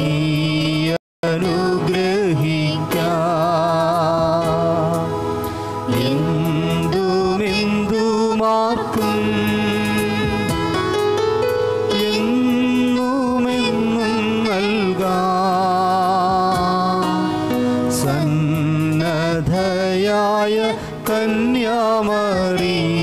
C: അനുഗ്രഹിക്കാം എന്തുമെന്തുമാർക്കും എന്നുമെന്നും നൽകാം സന്നദ്ധയായ കന്യാമറിയ